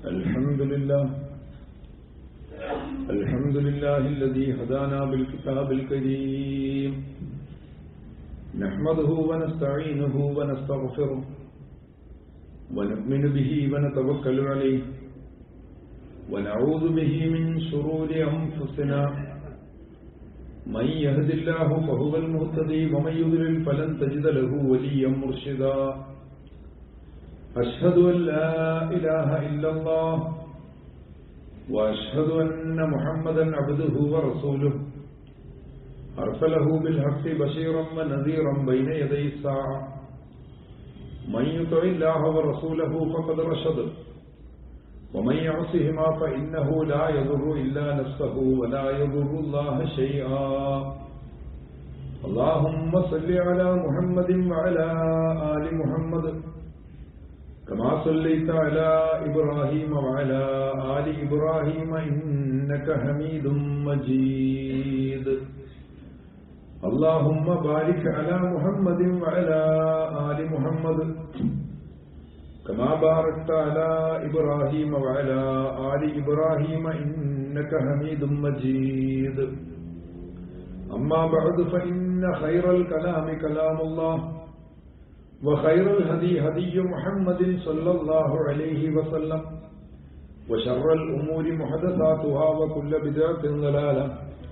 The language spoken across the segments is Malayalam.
الحمد لله الحمد لله الذي هدانا بالكتاب الكريم نحمده ونستعينه ونستغفره ونؤمن به ونتوكل عليه ونعوذ به من شرور أنفسنا من يهد الله فهو المهتدي ومن يضلل فلن تجد له وليا مرشدا أشهد أن لا إله إلا الله وأشهد أن محمدا عبده ورسوله أرسله بالحق بشيرا ونذيرا بين يدي الساعة من يطع الله ورسوله فقد رشد ومن يعصهما فإنه لا يضر إلا نفسه ولا يضر الله شيئا اللهم صل على محمد وعلى آل محمد كما صليت على إبراهيم وعلى آل إبراهيم إنك حميد مجيد اللهم بارك على محمد وعلى آل محمد كما باركت على إبراهيم وعلى آل إبراهيم إنك حميد مجيد أما بعد فإن خير الكلام كلام الله وخير الهدي هدي محمد صلى الله عليه وسلم وشر الأمور محدثاتها وكل بدعة ضلالة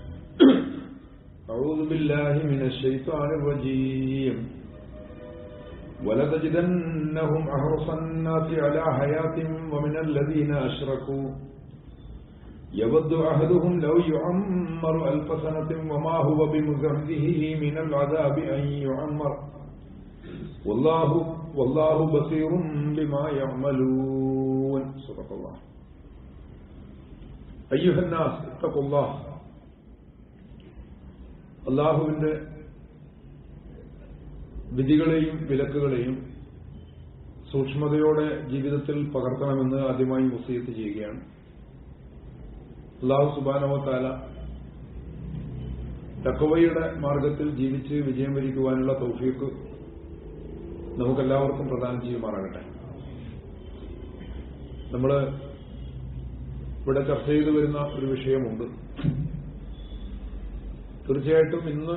أعوذ بالله من الشيطان الرجيم ولتجدنهم أحرص الناس على حياة ومن الذين أشركوا يود أحدهم لو يعمر ألف سنة وما هو بمزحزحه من العذاب أن يعمر والله والله بصير بما يعملون صدق الله أيها الناس اتقوا الله അള്ളാഹുവിന്റെ വിധികളെയും വിലക്കുകളെയും സൂക്ഷ്മതയോടെ ജീവിതത്തിൽ പകർത്തണമെന്ന് ആദ്യമായി മുസീത്ത് ചെയ്യുകയാണ് അള്ളാഹു സുബാനവത്താല തക്കവയുടെ മാർഗത്തിൽ ജീവിച്ച് വിജയം വരിക്കുവാനുള്ള തൗഫീക്ക് നമുക്കെല്ലാവർക്കും പ്രദാനം ചെയ്യുമാറാകട്ടെ നമ്മൾ ഇവിടെ ചർച്ച ചെയ്തു വരുന്ന ഒരു വിഷയമുണ്ട് തീർച്ചയായിട്ടും ഇന്ന്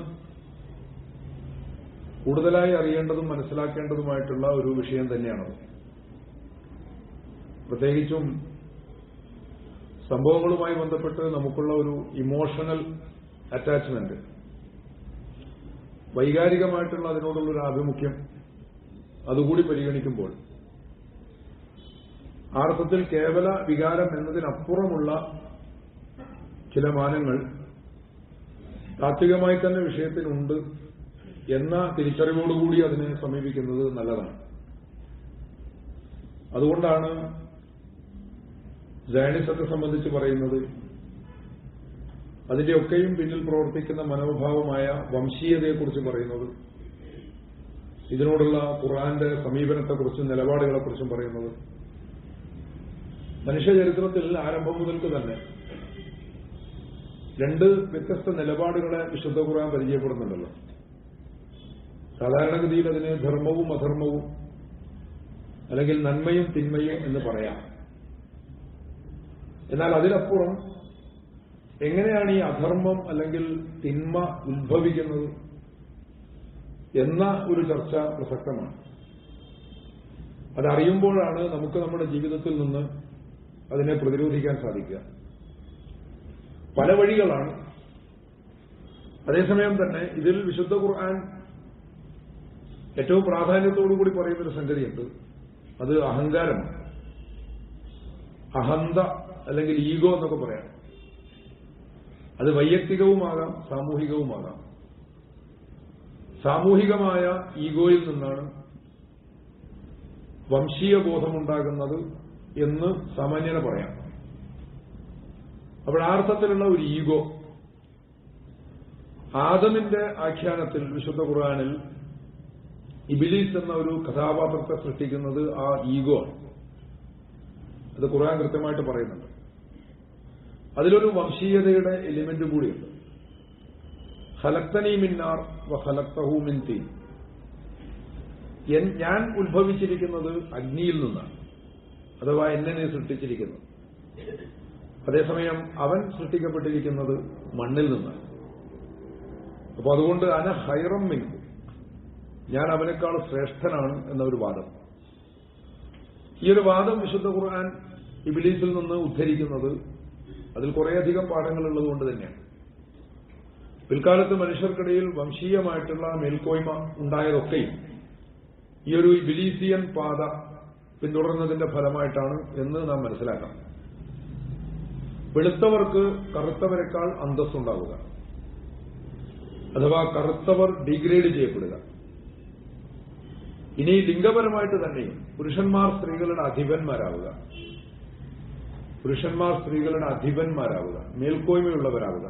കൂടുതലായി അറിയേണ്ടതും മനസ്സിലാക്കേണ്ടതുമായിട്ടുള്ള ഒരു വിഷയം തന്നെയാണത് പ്രത്യേകിച്ചും സംഭവങ്ങളുമായി ബന്ധപ്പെട്ട് നമുക്കുള്ള ഒരു ഇമോഷണൽ അറ്റാച്ച്മെന്റ് വൈകാരികമായിട്ടുള്ള അതിനോടുള്ള ഒരു ആഭിമുഖ്യം അതുകൂടി പരിഗണിക്കുമ്പോൾ ആർത്ഥത്തിൽ കേവല വികാരം എന്നതിനപ്പുറമുള്ള ചില മാനങ്ങൾ താത്വികമായി തന്നെ വിഷയത്തിനുണ്ട് എന്ന തിരിച്ചറിവോടുകൂടി അതിനെ സമീപിക്കുന്നത് നല്ലതാണ് അതുകൊണ്ടാണ് ജൈനിസത്തെ സംബന്ധിച്ച് പറയുന്നത് അതിന്റെയൊക്കെയും പിന്നിൽ പ്രവർത്തിക്കുന്ന മനോഭാവമായ വംശീയതയെക്കുറിച്ച് പറയുന്നത് ഇതിനോടുള്ള ഖുറാന്റെ സമീപനത്തെക്കുറിച്ചും നിലപാടുകളെക്കുറിച്ചും പറയുന്നത് മനുഷ്യചരിത്രത്തിൽ ആരംഭം മുതൽക്ക് തന്നെ രണ്ട് വ്യത്യസ്ത നിലപാടുകളെ വിശുദ്ധ ഖുർആൻ പരിചയപ്പെടുന്നുണ്ടല്ലോ സാധാരണഗതിയിൽ അതിന് ധർമ്മവും അധർമ്മവും അല്ലെങ്കിൽ നന്മയും തിന്മയും എന്ന് പറയാം എന്നാൽ അതിനപ്പുറം എങ്ങനെയാണ് ഈ അധർമ്മം അല്ലെങ്കിൽ തിന്മ ഉത്ഭവിക്കുന്നത് എന്ന ഒരു ചർച്ച പ്രസക്തമാണ് അതറിയുമ്പോഴാണ് നമുക്ക് നമ്മുടെ ജീവിതത്തിൽ നിന്ന് അതിനെ പ്രതിരോധിക്കാൻ സാധിക്കുക പല വഴികളാണ് അതേസമയം തന്നെ ഇതിൽ വിശുദ്ധ ഖുർആൻ ഏറ്റവും പ്രാധാന്യത്തോടുകൂടി പറയുന്നൊരു സംഗതിയുണ്ട് അത് അഹങ്കാരമാണ് അഹന്ത അല്ലെങ്കിൽ ഈഗോ എന്നൊക്കെ പറയാം അത് വൈയക്തികവുമാകാം സാമൂഹികവുമാകാം സാമൂഹികമായ ഈഗോയിൽ നിന്നാണ് വംശീയ ബോധമുണ്ടാകുന്നത് എന്ന് സാമാന്യന പറയാം അപ്പോൾ അർത്ഥത്തിലുള്ള ഒരു ഈഗോ ആദമിന്റെ ആഖ്യാനത്തിൽ വിശുദ്ധ ഖുർആാനിൽ ഇബിലീസ് എന്ന ഒരു കഥാപാത്രത്തെ സൃഷ്ടിക്കുന്നത് ആ ഈഗോ ആണ് അത് ഖുർആൻ കൃത്യമായിട്ട് പറയുന്നുണ്ട് അതിലൊരു വംശീയതയുടെ എലിമെന്റ് കൂടിയുണ്ട് ഹലക്തനി മിന്നാർ വ ഹലക്തഹു മിൻ തീൻ എൻ- ഞാൻ ഉത്ഭവിച്ചിരിക്കുന്നത് അഗ്നിയിൽ നിന്നാണ് അഥവാ എന്നെ നീ സൃഷ്ടിച്ചിരിക്കുന്നത് അതേസമയം അവൻ സൃഷ്ടിക്കപ്പെട്ടിരിക്കുന്നത് മണ്ണിൽ നിന്നാണ് അപ്പൊ അതുകൊണ്ട് അന ഹൈറം മിൻകു ഞാൻ അവനേക്കാൾ ശ്രേഷ്ഠനാണ് എന്നൊരു വാദം ഈ ഒരു വാദം വിശുദ്ധ ഖുർആൻ ഇബിലീസിൽ നിന്ന് ഉദ്ധരിക്കുന്നത് അതിൽ കുറേയധികം പാഠങ്ങളുള്ളത് കൊണ്ട് തന്നെയാണ് പിൽക്കാലത്ത് മനുഷ്യർക്കിടയിൽ വംശീയമായിട്ടുള്ള മേൽക്കോയ്മ ഉണ്ടായതൊക്കെയും ഈ ഒരു ബിലീസിയൻ പാത പിന്തുടർന്നതിന്റെ ഫലമായിട്ടാണ് എന്ന് നാം മനസ്സിലാക്കണം വെളുത്തവർക്ക് കറുത്തവരെക്കാൾ അന്തസ്സുണ്ടാവുക അഥവാ കറുത്തവർ ഡിഗ്രേഡ് ചെയ്യപ്പെടുക ഇനി ലിംഗപരമായിട്ട് തന്നെയും പുരുഷന്മാർ സ്ത്രീകളുടെ അധിപന്മാരാവുക പുരുഷന്മാർ സ്ത്രീകളുടെ അധിപന്മാരാവുക മേൽക്കോയ്മയുള്ളവരാവുക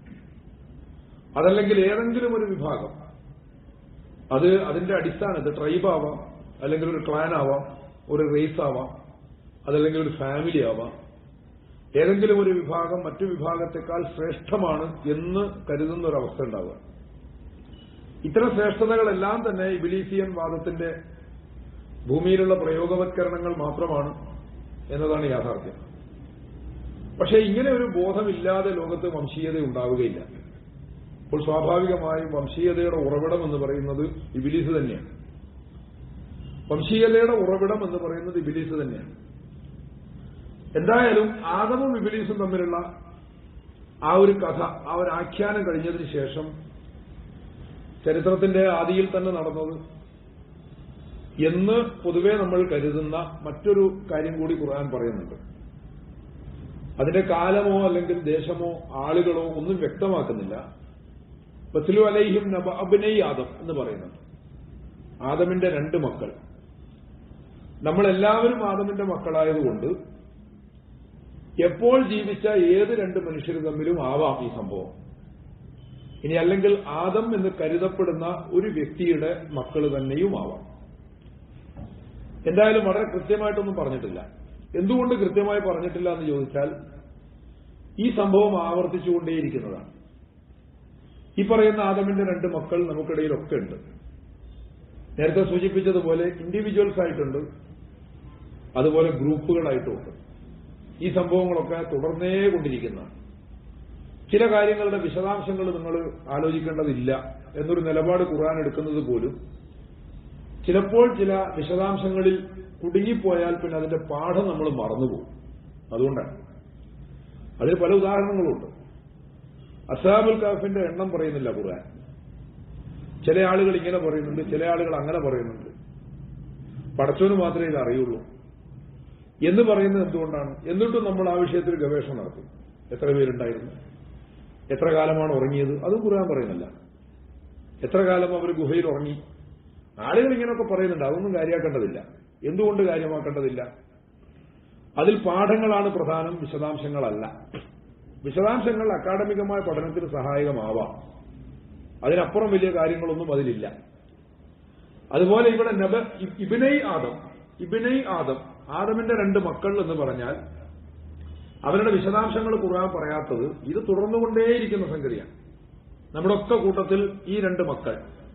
അതല്ലെങ്കിൽ ഏതെങ്കിലും ഒരു വിഭാഗം അത് അതിന്റെ അടിസ്ഥാനത്ത് ട്രൈബ് ആവാം അല്ലെങ്കിൽ ഒരു ക്ലാൻ ആവാം ഒരു റേസ് ആവാം അതല്ലെങ്കിൽ ഒരു ഫാമിലി ആവാം ഏതെങ്കിലും ഒരു വിഭാഗം മറ്റു വിഭാഗത്തെക്കാൾ ശ്രേഷ്ഠമാണ് എന്ന് കരുതുന്ന ഒരു അവസ്ഥ ഉണ്ടാവുക ഇത്തരം ശ്രേഷ്ഠതകളെല്ലാം തന്നെ ഇബിലീസിയൻ വാദത്തിന്റെ ഭൂമിയിലുള്ള പ്രയോഗവത്കരണങ്ങൾ മാത്രമാണ് എന്നതാണ് യാഥാർത്ഥ്യം പക്ഷേ ഇങ്ങനെ ഒരു ബോധമില്ലാതെ ലോകത്ത് വംശീയത ഉണ്ടാവുകയില്ല അപ്പോൾ സ്വാഭാവികമായും വംശീയതയുടെ ഉറവിടം എന്ന് പറയുന്നത് ഇബിലീസ് തന്നെയാണ് വംശീയതയുടെ ഉറവിടം എന്ന് പറയുന്നത് ഇബിലീസ് തന്നെയാണ് എന്തായാലും ആദമും ഇബിലീസും തമ്മിലുള്ള ആ ഒരു കഥ ആ ഒരു ആഖ്യാനം കഴിഞ്ഞതിന് ശേഷം ചരിത്രത്തിന്റെ ആദിയിൽ തന്നെ നടന്നത് എന്ന് പൊതുവെ നമ്മൾ കരുതുന്ന മറ്റൊരു കാര്യം കൂടി ഖുർആൻ പറയുന്നുണ്ട് അതിന്റെ കാലമോ അല്ലെങ്കിൽ ദേശമോ ആളുകളോ ഒന്നും വ്യക്തമാക്കുന്നില്ല ബസ്ലു അലൈഹിം നബ അബ്നൈ ആദം എന്ന് പറയുന്നുണ്ട് ആദമിന്റെ രണ്ട് മക്കൾ നമ്മളെല്ലാവരും ആദമിന്റെ മക്കളായതുകൊണ്ട് എപ്പോൾ ജീവിച്ച ഏത് രണ്ട് മനുഷ്യർ തമ്മിലും ആവാം ഈ സംഭവം ഇനി അല്ലെങ്കിൽ ആദം എന്ന് കരുതപ്പെടുന്ന ഒരു വ്യക്തിയുടെ മക്കൾ തന്നെയും ആവാം എന്തായാലും വളരെ കൃത്യമായിട്ടൊന്നും പറഞ്ഞിട്ടില്ല എന്തുകൊണ്ട് കൃത്യമായി പറഞ്ഞിട്ടില്ല എന്ന് ചോദിച്ചാൽ ഈ സംഭവം ആവർത്തിച്ചുകൊണ്ടേയിരിക്കുന്നതാണ് ഈ പറയുന്ന ആദമിന്റെ രണ്ട് മക്കൾ നമുക്കിടയിലൊക്കെ ഉണ്ട് നേരത്തെ സൂചിപ്പിച്ചതുപോലെ ഇൻഡിവിജ്വൽസ് ആയിട്ടുണ്ട് അതുപോലെ ഗ്രൂപ്പുകളായിട്ടുമുണ്ട് ഈ സംഭവങ്ങളൊക്കെ തുടർന്നേ കൊണ്ടിരിക്കുന്നതാണ് ചില കാര്യങ്ങളുടെ വിശദാംശങ്ങൾ നിങ്ങൾ ആലോചിക്കേണ്ടതില്ല എന്നൊരു നിലപാട് ഖുർആൻ എടുക്കുന്നത് പോലും ചിലപ്പോൾ ചില വിശദാംശങ്ങളിൽ കുടുങ്ങിപ്പോയാൽ പിന്നെ അതിന്റെ പാഠം നമ്മൾ മറന്നുപോകും അതുകൊണ്ടാണ് അതിന് പല ഉദാഹരണങ്ങളുണ്ട് അസാബുൽ കാഫിന്റെ എണ്ണം പറയുന്നില്ല ഖുർആൻ ചില ആളുകൾ ഇങ്ങനെ പറയുന്നുണ്ട് ചില ആളുകൾ അങ്ങനെ പറയുന്നുണ്ട് പടച്ചോന് മാത്രമേ ഇത് അറിയുള്ളൂ എന്ന് പറയുന്നത് എന്തുകൊണ്ടാണ് എന്നിട്ടും നമ്മൾ ആ വിഷയത്തിൽ ഗവേഷണം നടത്തും എത്ര പേരുണ്ടായിരുന്നു എത്ര കാലമാണ് ഉറങ്ങിയത് അതും ഖുർആൻ പറയുന്നില്ല എത്ര കാലം അവർ ഗുഹയിൽ ഉറങ്ങി ആളുകൾ ഇങ്ങനെയൊക്കെ പറയുന്നുണ്ട് അതൊന്നും കാര്യമാക്കേണ്ടതില്ല എന്തുകൊണ്ട് കാര്യമാക്കേണ്ടതില്ല അതിൽ പാഠങ്ങളാണ് പ്രധാനം വിശദാംശങ്ങളല്ല വിശദാംശങ്ങൾ അക്കാഡമികമായ പഠനത്തിന് സഹായകമാവാം അതിനപ്പുറം വലിയ കാര്യങ്ങളൊന്നും അതിലില്ല അതുപോലെ ഇവിടെ നബ ഇബിനൈ ആദം ഇബിനൈ ആദം ആദമിന്റെ രണ്ട് മക്കൾ എന്ന് പറഞ്ഞാൽ അവരുടെ വിശദാംശങ്ങൾ ഖുർആൻ പറയാത്തത് ഇത് തുടർന്നുകൊണ്ടേയിരിക്കുന്ന സംഗതിയാണ് നമ്മുടെ ഒക്കെ കൂട്ടത്തിൽ ഈ രണ്ട് മക്കൾ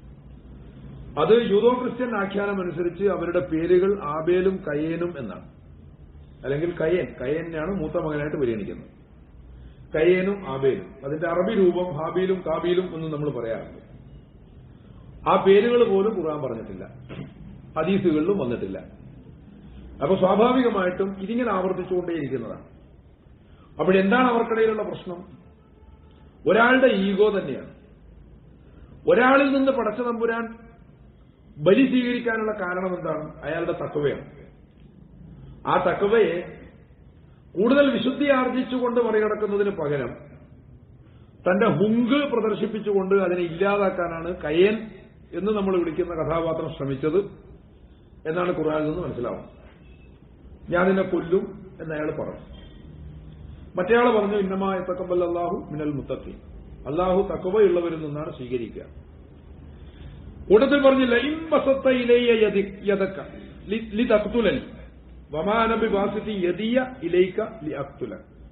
അത് യൂതോ ക്രിസ്ത്യൻ ആഖ്യാനം അനുസരിച്ച് അവരുടെ പേരുകൾ ആബേലും കയേനും എന്നാണ് അല്ലെങ്കിൽ കയൻ കയനെയാണ് മൂത്ത മകനായിട്ട് പരിഗണിക്കുന്നത് കയേനും ആബേലും അതിന്റെ അറബി രൂപം ഹാബീലും കാബീലും എന്ന് നമ്മൾ പറയാറുണ്ട് ആ പേരുകൾ പോലും ഖുർആൻ പറഞ്ഞിട്ടില്ല ഹദീസുകളിലും വന്നിട്ടില്ല അപ്പൊ സ്വാഭാവികമായിട്ടും ഇതിങ്ങനെ ആവർത്തിച്ചുകൊണ്ടേയിരിക്കുന്നതാണ് അപ്പോൾ എന്താണ് അവർക്കിടയിലുള്ള പ്രശ്നം ഒരാളുടെ ഈഗോ തന്നെയാണ് ഒരാളിൽ നിന്ന് പടച്ച തമ്പുരാൻ ബലി സ്വീകരിക്കാനുള്ള കാരണം എന്താണ് അയാളുടെ തക്കവയാണ് ആ തക്കവയെ കൂടുതൽ വിശുദ്ധി ആർജിച്ചുകൊണ്ട് മറികടക്കുന്നതിന് പകരം തന്റെ ഹുങ്ക് പ്രദർശിപ്പിച്ചുകൊണ്ട് അതിനെ ഇല്ലാതാക്കാനാണ് കയൻ എന്ന് നമ്മൾ വിളിക്കുന്ന കഥാപാത്രം ശ്രമിച്ചത് എന്നാണ് ഖുർആനിൽ നിന്ന് മനസ്സിലാവുന്നത് ഞാൻ നിന്നെ കൊല്ലും എന്ന് അയാൾ പറഞ്ഞു മറ്റേയാൾ പറഞ്ഞു ഇന്നമായ തക്കബൽ അള്ളാഹു മിനൽ മുത്തത്തി അള്ളാഹു തക്കവയുള്ളവരിൽ നിന്നാണ് സ്വീകരിക്കുക കൂട്ടത്തിൽ പറഞ്ഞു ലൈം ബസത്തയിലേയ യദക്ക ലി തക്തുലൻ വമാനബി ബാസിത്തി യദിയ ഇലൈക്ക ലി അക്തുല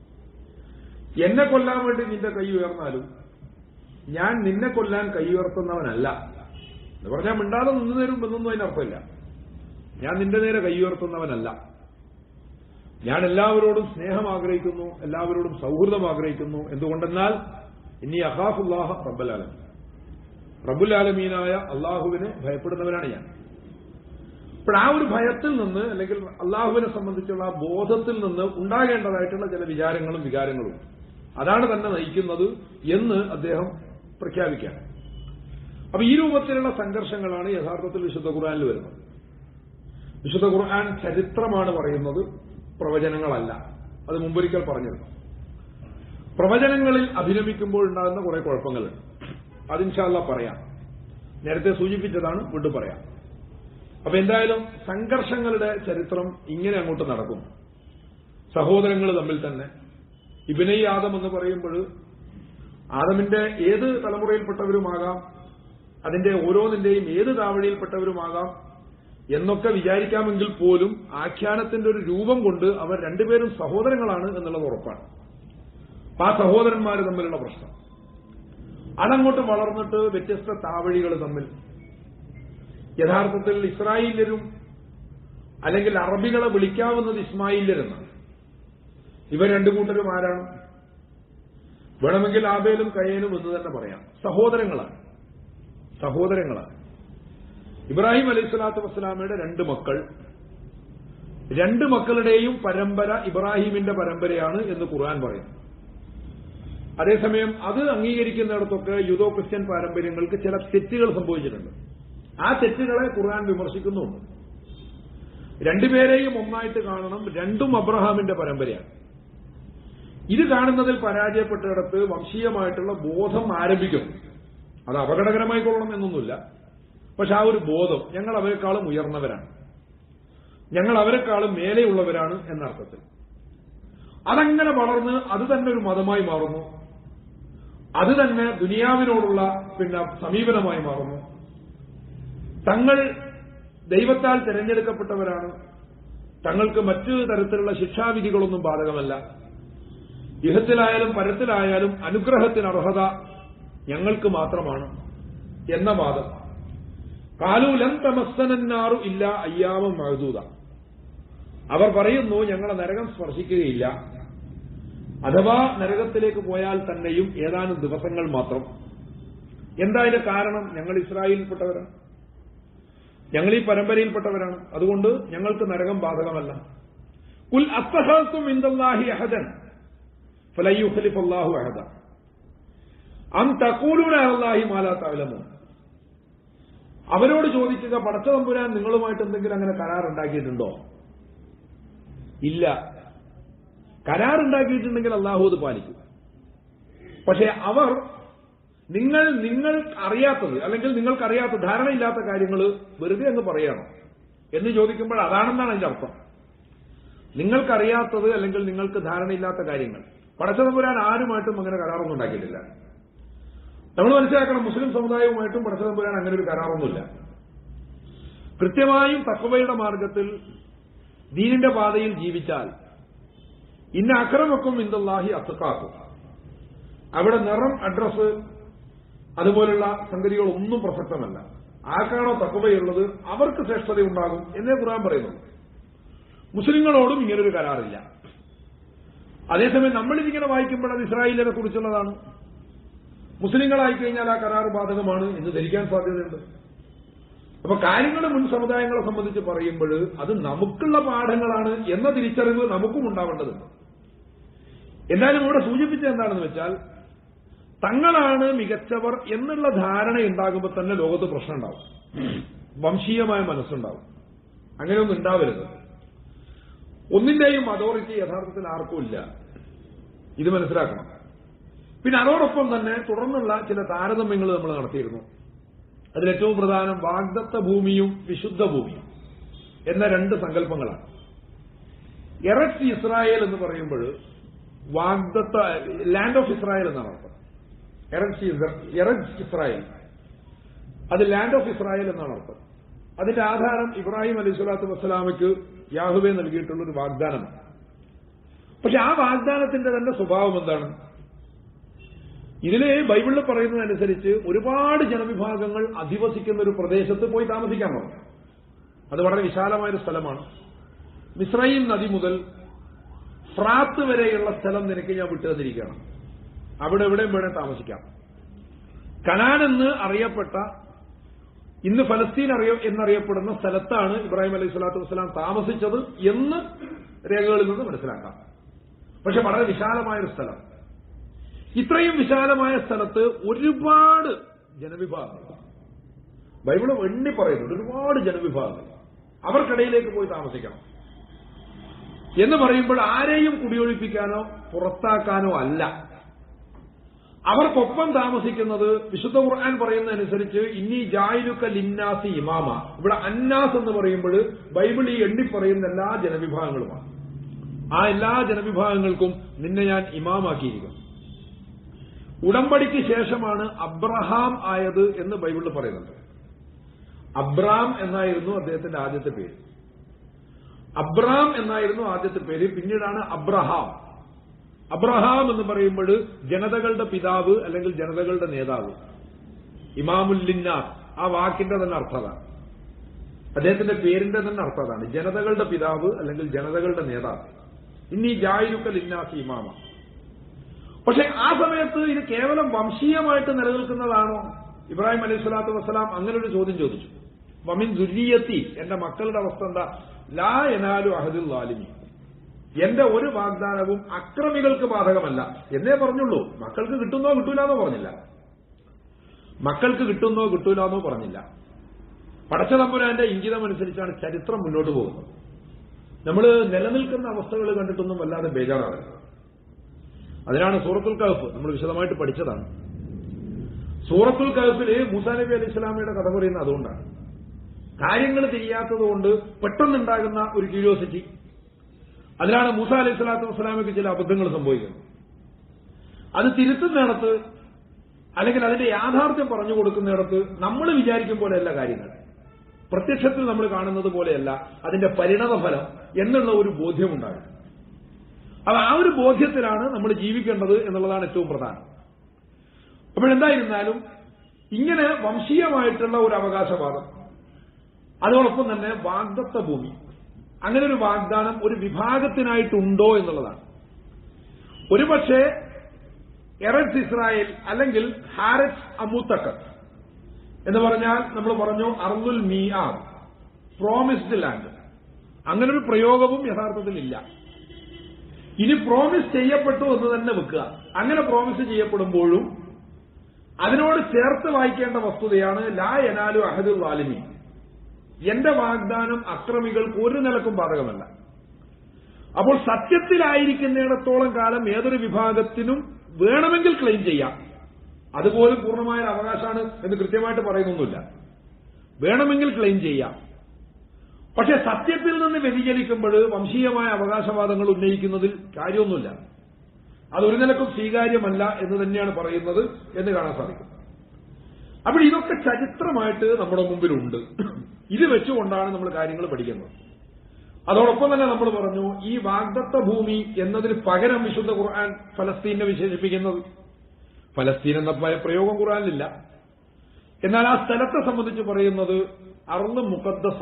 എന്നെ കൊല്ലാൻ വേണ്ടി നിന്റെ കൈ ഉയർന്നാലും ഞാൻ നിന്നെ കൊല്ലാൻ കൈ ഉയർത്തുന്നവനല്ല എന്ന് പറഞ്ഞാൽ മിണ്ടാതെ നിന്നു തരും എന്നൊന്നും അതിനർത്ഥമില്ല ഞാൻ നിന്റെ നേരെ കൈ ഉയർത്തുന്നവനല്ല ഞാൻ എല്ലാവരോടും സ്നേഹം ആഗ്രഹിക്കുന്നു എല്ലാവരോടും സൗഹൃദം ആഗ്രഹിക്കുന്നു എന്തുകൊണ്ടെന്നാൽ ഇനി അഹാഫുല്ലാഹ റബ്ബലാലം റബ്ബുലാലമീനായ അള്ളാഹുവിനെ ഭയപ്പെടുന്നവനാണ് ഞാൻ അപ്പോൾ ആ ഒരു ഭയത്തിൽ നിന്ന് അല്ലെങ്കിൽ അള്ളാഹുവിനെ സംബന്ധിച്ചുള്ള ആ ബോധത്തിൽ നിന്ന് ഉണ്ടാകേണ്ടതായിട്ടുള്ള ചില വിചാരങ്ങളും വികാരങ്ങളും അതാണ് തന്നെ നയിക്കുന്നത് എന്ന് അദ്ദേഹം പ്രഖ്യാപിക്കുകയാണ് അപ്പൊ ഈ രൂപത്തിലുള്ള സംഘർഷങ്ങളാണ് യഥാർത്ഥത്തിൽ വിശുദ്ധ ഖുർആാനിൽ വരുന്നത് വിശുദ്ധ ഖുർആൻ ചരിത്രമാണ് പറയുന്നത് പ്രവചനങ്ങളല്ല അത് മുമ്പൊരിക്കൽ പറഞ്ഞിരുന്നു പ്രവചനങ്ങളിൽ അഭിനമിക്കുമ്പോൾ ഉണ്ടാകുന്ന കുറെ കുഴപ്പങ്ങളുണ്ട് അതിൻഷാല്ല പറയാം നേരത്തെ സൂചിപ്പിച്ചതാണ് വീണ്ടും പറയാം അപ്പൊ എന്തായാലും സംഘർഷങ്ങളുടെ ചരിത്രം ഇങ്ങനെ അങ്ങോട്ട് നടക്കും സഹോദരങ്ങൾ തമ്മിൽ തന്നെ ഇബിനൈ ആദം എന്ന് പറയുമ്പോൾ ആദമിന്റെ ഏത് തലമുറയിൽപ്പെട്ടവരുമാകാം അതിന്റെ ഓരോന്നിന്റെയും ഏത് താവഴിയിൽപ്പെട്ടവരുമാകാം എന്നൊക്കെ വിചാരിക്കാമെങ്കിൽ പോലും ആഖ്യാനത്തിന്റെ ഒരു രൂപം കൊണ്ട് അവർ രണ്ടുപേരും സഹോദരങ്ങളാണ് എന്നുള്ളത് ഉറപ്പാണ് അപ്പൊ ആ സഹോദരന്മാർ തമ്മിലുള്ള പ്രശ്നം അതങ്ങോട്ട് വളർന്നിട്ട് വ്യത്യസ്ത താവഴികൾ തമ്മിൽ യഥാർത്ഥത്തിൽ ഇസ്രായേല്യരും അല്ലെങ്കിൽ അറബികളെ വിളിക്കാവുന്നത് ഇസ്മായില്യരെന്നാണ് ഇവർ രണ്ടു കൂട്ടരും ആരാണ് വേണമെങ്കിൽ ആബേലും കയ്യനും എന്ന് തന്നെ പറയാം സഹോദരങ്ങളാണ് സഹോദരങ്ങളാണ് ഇബ്രാഹിം അലൈഹി സ്വലാത്തു വസ്സലാമയുടെ രണ്ട് മക്കൾ രണ്ട് മക്കളുടെയും പരമ്പര ഇബ്രാഹിമിന്റെ പരമ്പരയാണ് എന്ന് ഖുർആൻ പറയും അതേസമയം അത് അംഗീകരിക്കുന്നിടത്തൊക്കെ യുദോ ക്രിസ്ത്യൻ പാരമ്പര്യങ്ങൾക്ക് ചില തെറ്റുകൾ സംഭവിച്ചിട്ടുണ്ട് ആ തെറ്റുകളെ ഖുർആൻ വിമർശിക്കുന്നുണ്ട് രണ്ടുപേരെയും ഒന്നായിട്ട് കാണണം രണ്ടും അബ്രഹാമിന്റെ പരമ്പരയാണ് ഇത് കാണുന്നതിൽ പരാജയപ്പെട്ടിടത്ത് വംശീയമായിട്ടുള്ള ബോധം ആരംഭിക്കുന്നു അത് അപകടകരമായി കൊള്ളണം എന്നൊന്നുമില്ല പക്ഷെ ആ ഒരു ബോധം ഞങ്ങൾ അവരെക്കാളും ഉയർന്നവരാണ് ഞങ്ങൾ അവരെക്കാളും മേലെയുള്ളവരാണ് എന്നർത്ഥത്തിൽ അതങ്ങനെ വളർന്ന് അത് തന്നെ ഒരു മതമായി മാറുന്നു അത് തന്നെ ദുനിയാവിനോടുള്ള പിന്നെ സമീപനമായി മാറുന്നു തങ്ങൾ ദൈവത്താൽ തിരഞ്ഞെടുക്കപ്പെട്ടവരാണ് തങ്ങൾക്ക് മറ്റു തരത്തിലുള്ള ശിക്ഷാവിധികളൊന്നും ബാധകമല്ല ഇഹത്തിലായാലും പരത്തിലായാലും അനുഗ്രഹത്തിന് അർഹത ഞങ്ങൾക്ക് മാത്രമാണ് എന്ന വാദം കാലൂലം തമസ്സനന്നാറു ഇല്ല അയ്യാമം മഴദൂത അവർ പറയുന്നു ഞങ്ങളെ നരകം സ്പർശിക്കുകയില്ല അഥവാ നരകത്തിലേക്ക് പോയാൽ തന്നെയും ഏതാനും ദിവസങ്ങൾ മാത്രം എന്താ അതിന്റെ കാരണം ഞങ്ങൾ ഇസ്രായേലിൽപ്പെട്ടവരാണ് ഞങ്ങൾ ഈ പരമ്പരയിൽപ്പെട്ടവരാണ് അതുകൊണ്ട് ഞങ്ങൾക്ക് നരകം ബാധകമല്ല കുൽ അസ്തഹത്തും ഇന്ദല്ലാഹി അഹദൻ ഫലയുഖലിഫ് അല്ലാഹു അഹദ അം തഖൂലൂന അല്ലാഹി മാലാ തഅലമൂൻ അവരോട് ചോദിക്കുക പടച്ച തമ്പുരാൻ നിങ്ങളുമായിട്ട് എന്തെങ്കിലും അങ്ങനെ കരാർ ഉണ്ടാക്കിയിട്ടുണ്ടോ ഇല്ല കരാർ ഉണ്ടാക്കിയിട്ടുണ്ടെങ്കിൽ അള്ളാഹു അത് പാലിക്കും പക്ഷെ അവർ നിങ്ങൾ നിങ്ങൾ അറിയാത്തത് അല്ലെങ്കിൽ നിങ്ങൾക്കറിയാത്ത ധാരണയില്ലാത്ത കാര്യങ്ങൾ വെറുതെ അങ്ങ് പറയണം എന്ന് ചോദിക്കുമ്പോൾ അതാണെന്നാണ് അതിന്റെ അർത്ഥം നിങ്ങൾക്കറിയാത്തത് അല്ലെങ്കിൽ നിങ്ങൾക്ക് ധാരണയില്ലാത്ത കാര്യങ്ങൾ പടച്ചതമ്പുരാൻ ആരുമായിട്ടും അങ്ങനെ കരാറൊന്നും ഉണ്ടാക്കിയിട്ടില്ല നമ്മൾ മനസ്സിലാക്കണം മുസ്ലിം സമുദായവുമായിട്ടും പടച്ചതമ്പുരാൻ അങ്ങനെ ഒരു കരാറൊന്നുമില്ല കൃത്യമായും തക്കവയുടെ മാർഗത്തിൽ ദീനിന്റെ പാതയിൽ ജീവിച്ചാൽ ഇന്ന അക്രമക്കും ഇന്ദല്ലാഹി അത്തക്കാക്കും അവിടെ നിറം അഡ്രസ് അതുപോലുള്ള സംഗതികളൊന്നും പ്രസക്തമല്ല ആർക്കാണോ തക്കവയുള്ളത് അവർക്ക് ശ്രേഷ്ഠതയുണ്ടാകും എന്നേ ഖുർആൻ പറയുന്നു മുസ്ലിങ്ങളോടും ഇങ്ങനൊരു കരാറില്ല അതേസമയം നമ്മളിതിങ്ങനെ വായിക്കുമ്പോൾ അത് ഇസ്രായേലിനെ കുറിച്ചുള്ളതാണ് മുസ്ലിങ്ങളായി കഴിഞ്ഞാൽ ആ കരാർ ബാധകമാണ് എന്ന് ധരിക്കാൻ സാധ്യതയുണ്ട് അപ്പൊ കാര്യങ്ങൾ മുൻ സമുദായങ്ങളെ സംബന്ധിച്ച് പറയുമ്പോൾ അത് നമുക്കുള്ള പാഠങ്ങളാണ് എന്ന തിരിച്ചറിവ് നമുക്കും ഉണ്ടാവേണ്ടതുണ്ട് എന്നാലും ഇവിടെ സൂചിപ്പിച്ചത് എന്താണെന്ന് വെച്ചാൽ തങ്ങളാണ് മികച്ചവർ എന്നുള്ള ധാരണ ഉണ്ടാകുമ്പോൾ തന്നെ ലോകത്ത് പ്രശ്നം ഉണ്ടാവും വംശീയമായ മനസ്സുണ്ടാവും അങ്ങനെയൊന്നും ഉണ്ടാവരുത് ഒന്നിന്റെയും അതോറിറ്റി യഥാർത്ഥത്തിൽ ആർക്കും ഇല്ല ഇത് മനസ്സിലാക്കണം പിന്നെ അതോടൊപ്പം തന്നെ തുടർന്നുള്ള ചില താരതമ്യങ്ങൾ നമ്മൾ നടത്തിയിരുന്നു അതിലേറ്റവും പ്രധാനം വാഗ്ദത്ത ഭൂമിയും വിശുദ്ധ ഭൂമിയും എന്ന രണ്ട് സങ്കല്പങ്ങളാണ് എറക്സ് ഇസ്രായേൽ എന്ന് പറയുമ്പോൾ വാഗ്ദത്ത ലാൻഡ് ഓഫ് ഇസ്രായേൽ എന്നാണ് അർത്ഥം എറക്സ് എറക്സ് ഇസ്രായേൽ അത് ലാൻഡ് ഓഫ് ഇസ്രായേൽ എന്നാണ് അർത്ഥം അതിന്റെ ആധാരം ഇബ്രാഹിം അലൈഹി സ്വലാത്തു വസ്സലാമയ്ക്ക് യാഹുവെ നൽകിയിട്ടുള്ള ഒരു വാഗ്ദാനമാണ് പക്ഷെ ആ വാഗ്ദാനത്തിന്റെ തന്നെ സ്വഭാവം എന്താണ് ഇതില് ബൈബിളിൽ പറയുന്നതനുസരിച്ച് ഒരുപാട് ജനവിഭാഗങ്ങൾ അധിവസിക്കുന്ന ഒരു പ്രദേശത്ത് പോയി താമസിക്കാൻ പറഞ്ഞു അത് വളരെ വിശാലമായൊരു സ്ഥലമാണ് മിസ്രൈം നദി മുതൽ ഫ്രാത്ത് വരെയുള്ള സ്ഥലം നിനക്ക് ഞാൻ വിട്ടു തന്നിരിക്കണം അവിടെ എവിടെയും വേണേ താമസിക്കാം കനാൻ എന്ന് അറിയപ്പെട്ട ഇന്ന് ഫലസ്തീൻ അറിയ എന്നറിയപ്പെടുന്ന സ്ഥലത്താണ് ഇബ്രാഹിം അലൈഹി സ്വലാത്തു വസ്സലാം താമസിച്ചത് എന്ന് രേഖകളിൽ നിന്ന് മനസ്സിലാക്കാം പക്ഷെ വളരെ വിശാലമായ ഒരു സ്ഥലം ഇത്രയും വിശാലമായ സ്ഥലത്ത് ഒരുപാട് ജനവിഭാഗങ്ങൾ ബൈബിള് എണ്ണി പറയുന്നുണ്ട് ഒരുപാട് ജനവിഭാഗങ്ങൾ അവർക്കിടയിലേക്ക് പോയി താമസിക്കണം എന്ന് പറയുമ്പോൾ ആരെയും കുടിയൊഴിപ്പിക്കാനോ പുറത്താക്കാനോ അല്ല അവർക്കൊപ്പം താമസിക്കുന്നത് വിശുദ്ധ ഖുർആൻ പറയുന്നതനുസരിച്ച് ഇനി ജായിലുക്ക ലിന്നാസി ഇമാമ ഇവിടെ അന്നാസ് എന്ന് പറയുമ്പോൾ ബൈബിൾ ഈ എണ്ണി പറയുന്ന എല്ലാ ജനവിഭാഗങ്ങളുമാണ് ആ എല്ലാ ജനവിഭാഗങ്ങൾക്കും നിന്നെ ഞാൻ ഇമാമാക്കിയിരിക്കും ഉടമ്പടിക്ക് ശേഷമാണ് അബ്രഹാം ആയത് എന്ന് ബൈബിളിൽ പറയുന്നുണ്ട് അബ്രാം എന്നായിരുന്നു അദ്ദേഹത്തിന്റെ ആദ്യത്തെ പേര് അബ്രാം എന്നായിരുന്നു ആദ്യത്തെ പേര് പിന്നീടാണ് അബ്രഹാം അബ്രഹാം എന്ന് പറയുമ്പോൾ ജനതകളുടെ പിതാവ് അല്ലെങ്കിൽ ജനതകളുടെ നേതാവ് ഇമാമുല്ലിന്നാസ് ആ വാക്കിന്റെ തന്നെ അർത്ഥതാണ് അദ്ദേഹത്തിന്റെ പേരിന്റെ തന്നെ അർത്ഥതാണ് ജനതകളുടെ പിതാവ് അല്ലെങ്കിൽ ജനതകളുടെ നേതാവ് ഇനി ജായുക്കൽ ഇന്നാസ് ഇമാമ പക്ഷെ ആ സമയത്ത് ഇത് കേവലം വംശീയമായിട്ട് നിലനിൽക്കുന്നതാണോ ഇബ്രാഹിം അലൈഹി സ്വലാത്തു വസ്സലാം അങ്ങനെ ഒരു ചോദ്യം ചോദിച്ചു വമിൻ ദുര്യത്തി എന്റെ മക്കളുടെ അവസ്ഥ എന്താ ലാ എനാലു അഹദുൽ ലാലിമി എന്റെ ഒരു വാഗ്ദാനവും അക്രമികൾക്ക് ബാധകമല്ല എന്നേ പറഞ്ഞുള്ളൂ മക്കൾക്ക് കിട്ടുന്നോ കിട്ടൂലെന്നോ പറഞ്ഞില്ല മക്കൾക്ക് കിട്ടുന്നോ കിട്ടൂലെന്നോ പറഞ്ഞില്ല പടച്ചതമ്പുരാന്റെ ഇംഗിതമനുസരിച്ചാണ് ചരിത്രം മുന്നോട്ട് പോകുന്നത് നമ്മൾ നിലനിൽക്കുന്ന അവസ്ഥകൾ കണ്ടിട്ടൊന്നും വല്ലാതെ ബേജാറാകരുത് അതിനാണ് സൂറത്തുൽ കഹഫ് നമ്മൾ വിശദമായിട്ട് പഠിച്ചതാണ് സൂറത്തുൽ കഹഫില് മൂസാ നബി അലൈഹി സ്വലാമയുടെ കഥ പറയുന്നത് അതുകൊണ്ടാണ് കാര്യങ്ങൾ തിരിയാത്തതുകൊണ്ട് പെട്ടെന്നുണ്ടാകുന്ന ഒരു ക്യൂരിയോസിറ്റി അതിലാണ് മൂസ അലൈഹി സ്വലാത്തു വസ്സലാമയ്ക്ക് ചില അബദ്ധങ്ങൾ സംഭവിക്കുന്നത് അത് തിരുത്തുന്നിടത്ത് അല്ലെങ്കിൽ അതിന്റെ യാഥാർത്ഥ്യം പറഞ്ഞു കൊടുക്കുന്നിടത്ത് നമ്മൾ വിചാരിക്കും പോലെയല്ല കാര്യങ്ങൾ പ്രത്യക്ഷത്തിൽ നമ്മൾ കാണുന്നത് പോലെയല്ല അതിന്റെ പരിണതഫലം എന്നുള്ള ഒരു ബോധ്യമുണ്ടാകും അത് ആ ഒരു ബോധ്യത്തിലാണ് നമ്മൾ ജീവിക്കേണ്ടത് എന്നുള്ളതാണ് ഏറ്റവും പ്രധാനം അപ്പോഴെന്തായിരുന്നാലും ഇങ്ങനെ വംശീയമായിട്ടുള്ള ഒരു അവകാശവാദം അതോടൊപ്പം തന്നെ വാഗ്ദത്ത ഭൂമി അങ്ങനെ ഒരു വാഗ്ദാനം ഒരു വിഭാഗത്തിനായിട്ടുണ്ടോ എന്നുള്ളതാണ് ഒരുപക്ഷെ എററ്റ്സ് ഇസ്രായേൽ അല്ലെങ്കിൽ ഹാരറ്റ്സ് അമൂത്തക്കത്ത് എന്ന് പറഞ്ഞാൽ നമ്മൾ പറഞ്ഞു അർദുൽ മീആർ പ്രോമിസ്ഡ് ലാൻഡ് അങ്ങനെ ഒരു പ്രയോഗവും യഥാർത്ഥത്തിൽ ഇല്ല ഇനി പ്രോമിസ് ചെയ്യപ്പെട്ടു എന്ന് തന്നെ വെക്കുക അങ്ങനെ പ്രോമിസ് ചെയ്യപ്പെടുമ്പോഴും അതിനോട് ചേർത്ത് വായിക്കേണ്ട വസ്തുതയാണ് ലാ എനാലു അഹദുൽ വാലിമി എന്റെ വാഗ്ദാനം അക്രമികൾക്ക് ഒരു നിലക്കും ബാധകമല്ല അപ്പോൾ സത്യത്തിലായിരിക്കുന്നിടത്തോളം കാലം ഏതൊരു വിഭാഗത്തിനും വേണമെങ്കിൽ ക്ലെയിം ചെയ്യാം അതുപോലും പൂർണ്ണമായ ഒരു അവകാശമാണ് എന്ന് കൃത്യമായിട്ട് പറയുന്നൊന്നുമില്ല വേണമെങ്കിൽ ക്ലെയിം ചെയ്യാം പക്ഷെ സത്യത്തിൽ നിന്ന് വ്യതിചലിക്കുമ്പോൾ വംശീയമായ അവകാശവാദങ്ങൾ ഉന്നയിക്കുന്നതിൽ കാര്യമൊന്നുമില്ല അതൊരു നിലക്കും സ്വീകാര്യമല്ല എന്ന് തന്നെയാണ് പറയുന്നത് എന്ന് കാണാൻ സാധിക്കും അപ്പോൾ ഇതൊക്കെ ചരിത്രമായിട്ട് നമ്മുടെ മുമ്പിലുണ്ട് ഇത് വെച്ചുകൊണ്ടാണ് നമ്മൾ കാര്യങ്ങൾ പഠിക്കുന്നത് അതോടൊപ്പം തന്നെ നമ്മൾ പറഞ്ഞു ഈ വാഗ്ദത്ത ഭൂമി എന്നതിന് പകരം വിശുദ്ധ ഖുർആൻ ഫലസ്തീനെ വിശേഷിപ്പിക്കുന്നത് ഫലസ്തീൻ എന്ന പ- പ്രയോഗം ഖുർആനിലില്ല എന്നാൽ ആ സ്ഥലത്തെ സംബന്ധിച്ച് പറയുന്നത് അർന്ന് മുഖദ്ദസ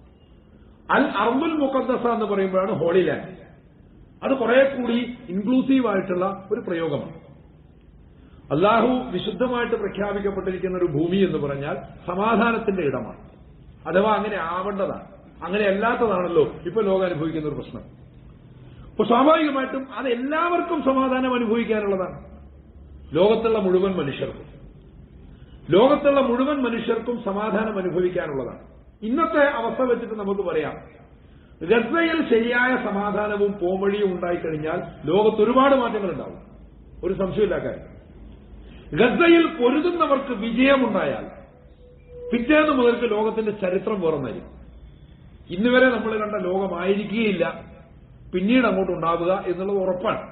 അൽ അർമുൽ മുഖദ്ദസ എന്ന് പറയുമ്പോഴാണ് ഹോളി ലാൻഡ് അത് കുറെ കൂടി ഇൻക്ലൂസീവ് ആയിട്ടുള്ള ഒരു പ്രയോഗമാണ് അള്ളാഹു വിശുദ്ധമായിട്ട് പ്രഖ്യാപിക്കപ്പെട്ടിരിക്കുന്ന ഒരു ഭൂമി എന്ന് പറഞ്ഞാൽ സമാധാനത്തിന്റെ ഇടമാണ് അഥവാ അങ്ങനെ ആവേണ്ടതാണ് അങ്ങനെ അല്ലാത്തതാണല്ലോ ഇപ്പൊ ലോകം അനുഭവിക്കുന്ന ഒരു പ്രശ്നം അപ്പൊ സ്വാഭാവികമായിട്ടും അത് എല്ലാവർക്കും സമാധാനം അനുഭവിക്കാനുള്ളതാണ് ലോകത്തുള്ള മുഴുവൻ മനുഷ്യർക്കും ലോകത്തുള്ള മുഴുവൻ മനുഷ്യർക്കും സമാധാനം അനുഭവിക്കാനുള്ളതാണ് ഇന്നത്തെ അവസ്ഥ വെച്ചിട്ട് നമുക്ക് പറയാം ഗസയിൽ ശരിയായ സമാധാനവും പോംവഴിയും ഉണ്ടായിക്കഴിഞ്ഞാൽ ലോകത്ത് ഒരുപാട് മാറ്റങ്ങൾ ഉണ്ടാവും ഒരു സംശയമില്ല കാര്യം ഗസയിൽ പൊരുതുന്നവർക്ക് വിജയമുണ്ടായാൽ പിറ്റേന്ന് മുതൽക്ക് ലോകത്തിന്റെ ചരിത്രം വേറൊന്നായിരിക്കും ഇന്നുവരെ നമ്മൾ കണ്ട ലോകമായിരിക്കുകയില്ല പിന്നീട് അങ്ങോട്ട് ഉണ്ടാവുക എന്നുള്ളത് ഉറപ്പാണ്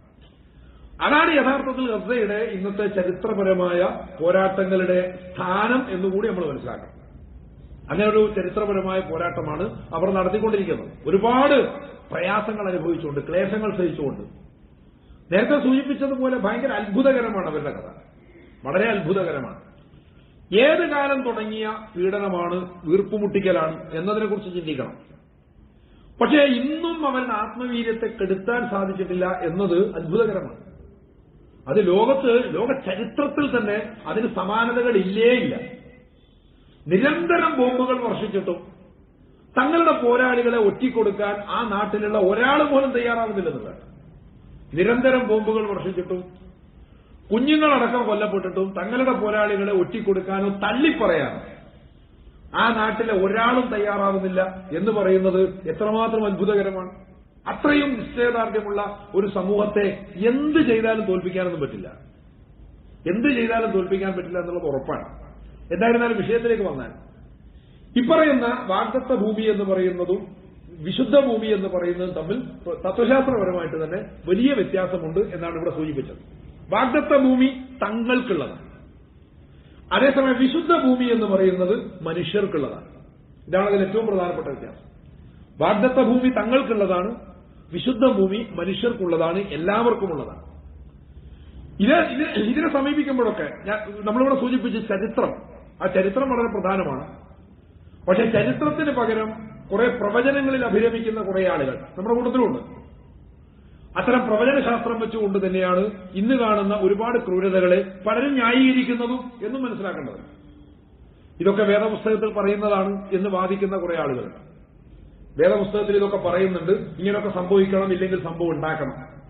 അതാണ് യഥാർത്ഥത്തിൽ ഗസയുടെ ഇന്നത്തെ ചരിത്രപരമായ പോരാട്ടങ്ങളുടെ സ്ഥാനം എന്നുകൂടി നമ്മൾ മനസ്സിലാക്കണം അങ്ങനെ ഒരു ചരിത്രപരമായ പോരാട്ടമാണ് അവർ നടത്തിക്കൊണ്ടിരിക്കുന്നത് ഒരുപാട് പ്രയാസങ്ങൾ അനുഭവിച്ചുകൊണ്ട് ക്ലേശങ്ങൾ സഹിച്ചുകൊണ്ട് നേരത്തെ സൂചിപ്പിച്ചതുപോലെ ഭയങ്കര അത്ഭുതകരമാണ് അവരുടെ കഥ വളരെ അത്ഭുതകരമാണ് ഏത് കാലം തുടങ്ങിയ പീഡനമാണ് വീർപ്പുമുട്ടിക്കലാണ് എന്നതിനെക്കുറിച്ച് ചിന്തിക്കണം പക്ഷേ ഇന്നും അവൻ ആത്മവീര്യത്തെ കെടുത്താൻ സാധിച്ചിട്ടില്ല എന്നത് അത്ഭുതകരമാണ് അത് ലോകത്ത് ലോക ചരിത്രത്തിൽ തന്നെ അതിന് സമാനതകൾ ഇല്ലേ ഇല്ല നിരന്തരം ബോംബുകൾ വർഷിച്ചിട്ടും തങ്ങളുടെ പോരാളികളെ ഒറ്റിക്കൊടുക്കാൻ ആ നാട്ടിലുള്ള ഒരാൾ പോലും തയ്യാറാവുന്നില്ലെന്നുള്ളതാണ് നിരന്തരം ബോംബുകൾ വർഷിച്ചിട്ടും കുഞ്ഞുങ്ങളടക്കം കൊല്ലപ്പെട്ടിട്ടും തങ്ങളുടെ പോരാളികളെ ഒറ്റിക്കൊടുക്കാനോ തള്ളിപ്പറയാനോ ആ നാട്ടിലെ ഒരാളും തയ്യാറാവുന്നില്ല എന്ന് പറയുന്നത് എത്രമാത്രം അത്ഭുതകരമാണ് അത്രയും നിശ്ചയദാർഢ്യമുള്ള ഒരു സമൂഹത്തെ എന്ത് ചെയ്താലും തോൽപ്പിക്കാനൊന്നും പറ്റില്ല എന്ത് ചെയ്താലും തോൽപ്പിക്കാൻ പറ്റില്ല എന്നുള്ളത് ഉറപ്പാണ് എന്തായിരുന്നാലും വിഷയത്തിലേക്ക് വന്നാൽ ഇപ്പറയുന്ന വാഗ്ദത്ത ഭൂമി എന്ന് പറയുന്നതും വിശുദ്ധ ഭൂമി എന്ന് പറയുന്നതും തമ്മിൽ തത്വശാസ്ത്രപരമായിട്ട് തന്നെ വലിയ വ്യത്യാസമുണ്ട് എന്നാണ് ഇവിടെ സൂചിപ്പിച്ചത് വാഗ്ദത്ത ഭൂമി തങ്ങൾക്കുള്ളതാണ് അതേസമയം വിശുദ്ധ ഭൂമി എന്ന് പറയുന്നത് മനുഷ്യർക്കുള്ളതാണ് ഇതാണ് അതിൽ ഏറ്റവും പ്രധാനപ്പെട്ട വ്യത്യാസം വാഗ്ദത്ത ഭൂമി തങ്ങൾക്കുള്ളതാണ് വിശുദ്ധ ഭൂമി മനുഷ്യർക്കുള്ളതാണ് എല്ലാവർക്കുമുള്ളതാണ് ഇത് ഇത് ഇതിനെ സമീപിക്കുമ്പോഴൊക്കെ ഞാൻ നമ്മളിവിടെ സൂചിപ്പിച്ച ചരിത്രം ആ ചരിത്രം വളരെ പ്രധാനമാണ് പക്ഷെ ചരിത്രത്തിന് പകരം കുറെ പ്രവചനങ്ങളിൽ അഭിരമിക്കുന്ന കുറെ ആളുകൾ നമ്മുടെ കൂട്ടത്തിലുണ്ട് അത്തരം പ്രവചനശാസ്ത്രം വെച്ചുകൊണ്ട് തന്നെയാണ് ഇന്ന് കാണുന്ന ഒരുപാട് ക്രൂരതകളെ പലരും ന്യായീകരിക്കുന്നതും എന്നും മനസ്സിലാക്കേണ്ടത് ഇതൊക്കെ വേദപുസ്തകത്തിൽ പറയുന്നതാണ് എന്ന് വാദിക്കുന്ന കുറെ ആളുകളുണ്ട് വേദപുസ്തകത്തിൽ ഇതൊക്കെ പറയുന്നുണ്ട് ഇങ്ങനെയൊക്കെ സംഭവിക്കണം ഇല്ലെങ്കിൽ സംഭവം ഉണ്ടാക്കണം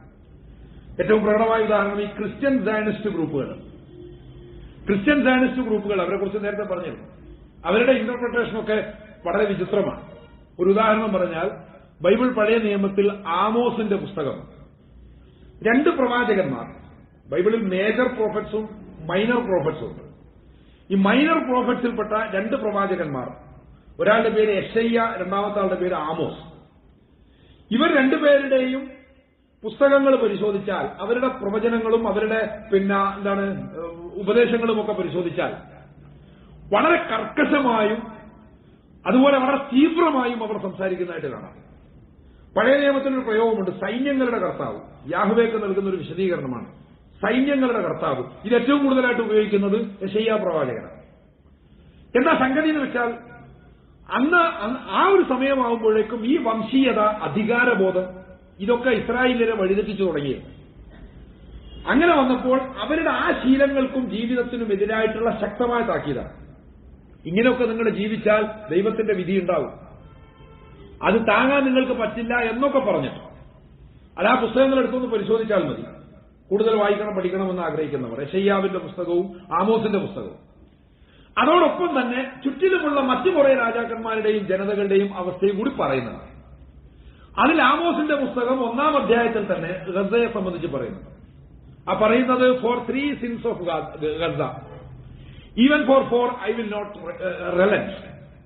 ഏറ്റവും പ്രകടമായ ഉദാഹരണം ഈ ക്രിസ്ത്യൻ സയനിസ്റ്റ് ഗ്രൂപ്പുകൾ ക്രിസ്ത്യൻ സയനിസ്റ്റ് ഗ്രൂപ്പുകൾ അവരെ കുറിച്ച് നേരത്തെ പറഞ്ഞിരുന്നു അവരുടെ ഇന്റർപ്രിട്ടേഷനൊക്കെ വളരെ വിചിത്രമാണ് ഒരു ഉദാഹരണം പറഞ്ഞാൽ ബൈബിൾ പഴയ നിയമത്തിൽ ആമോസിന്റെ പുസ്തകം രണ്ട് പ്രവാചകന്മാർ ബൈബിളിൽ മേജർ പ്രോഫറ്റ്സും മൈനർ പ്രോഫറ്റ്സും ഉണ്ട് ഈ മൈനർ പ്രോഫറ്റ്സിൽപ്പെട്ട രണ്ട് പ്രവാചകന്മാർ ഒരാളുടെ പേര് യശയ്യ രണ്ടാമത്തെ ആളുടെ പേര് ആമോസ് ഇവർ രണ്ടുപേരുടെയും പുസ്തകങ്ങൾ പരിശോധിച്ചാൽ അവരുടെ പ്രവചനങ്ങളും അവരുടെ പിന്നെ എന്താണ് ഏഹ്, ഉപദേശങ്ങളും ഒക്കെ പരിശോധിച്ചാൽ വളരെ കർക്കശമായും അതുപോലെ വളരെ തീവ്രമായും അവർ സംസാരിക്കുന്നതായിട്ട് കാണാം പഴയ നിയമത്തിലൊരു പ്രയോഗമുണ്ട് സൈന്യങ്ങളുടെ കർത്താവ് യാഹുവേക്ക് നൽകുന്ന ഒരു വിശദീകരണമാണ് സൈന്യങ്ങളുടെ കർത്താവ് ഇത് ഏറ്റവും കൂടുതലായിട്ട് ഉപയോഗിക്കുന്നത് യശയ്യ പ്രവാചകനാണ് എന്താ സംഗതി എന്ന് വെച്ചാൽ അന്ന് അന്ന് ആ ഒരു സമയമാകുമ്പോഴേക്കും ഈ വംശീയത അധികാരബോധം ഇതൊക്കെ ഇസ്രായേലിനെ വഴിതെറ്റിച്ചു തുടങ്ങി അങ്ങനെ വന്നപ്പോൾ അവരുടെ ആ ശീലങ്ങൾക്കും ജീവിതത്തിനും എതിരായിട്ടുള്ള ശക്തമായ താക്കീതാണ് ഇങ്ങനെയൊക്കെ നിങ്ങൾ ജീവിച്ചാൽ ദൈവത്തിന്റെ വിധി ഉണ്ടാവും അത് താങ്ങാൻ നിങ്ങൾക്ക് പറ്റില്ല എന്നൊക്കെ പറഞ്ഞിട്ട് അത് ആ പുസ്തകങ്ങൾ എടുത്തൊന്ന് പരിശോധിച്ചാൽ മതി കൂടുതൽ വായിക്കണം പഠിക്കണമെന്ന് ആഗ്രഹിക്കുന്നവർ യശയ്യാവിന്റെ പുസ്തകവും ആമോസിന്റെ പുസ്തകവും അതോടൊപ്പം തന്നെ ചുറ്റിലുമുള്ള മറ്റു കുറെ രാജാക്കന്മാരുടെയും ജനതകളുടെയും അവസ്ഥയും കൂടി പറയുന്നതാണ് അതിൽ ആമോസിന്റെ പുസ്തകം ഒന്നാം അധ്യായത്തിൽ തന്നെ ഗസയെ സംബന്ധിച്ച് പറയുന്നുണ്ട് ആ പറയുന്നത് for three sins of Gaza even for four I will not relents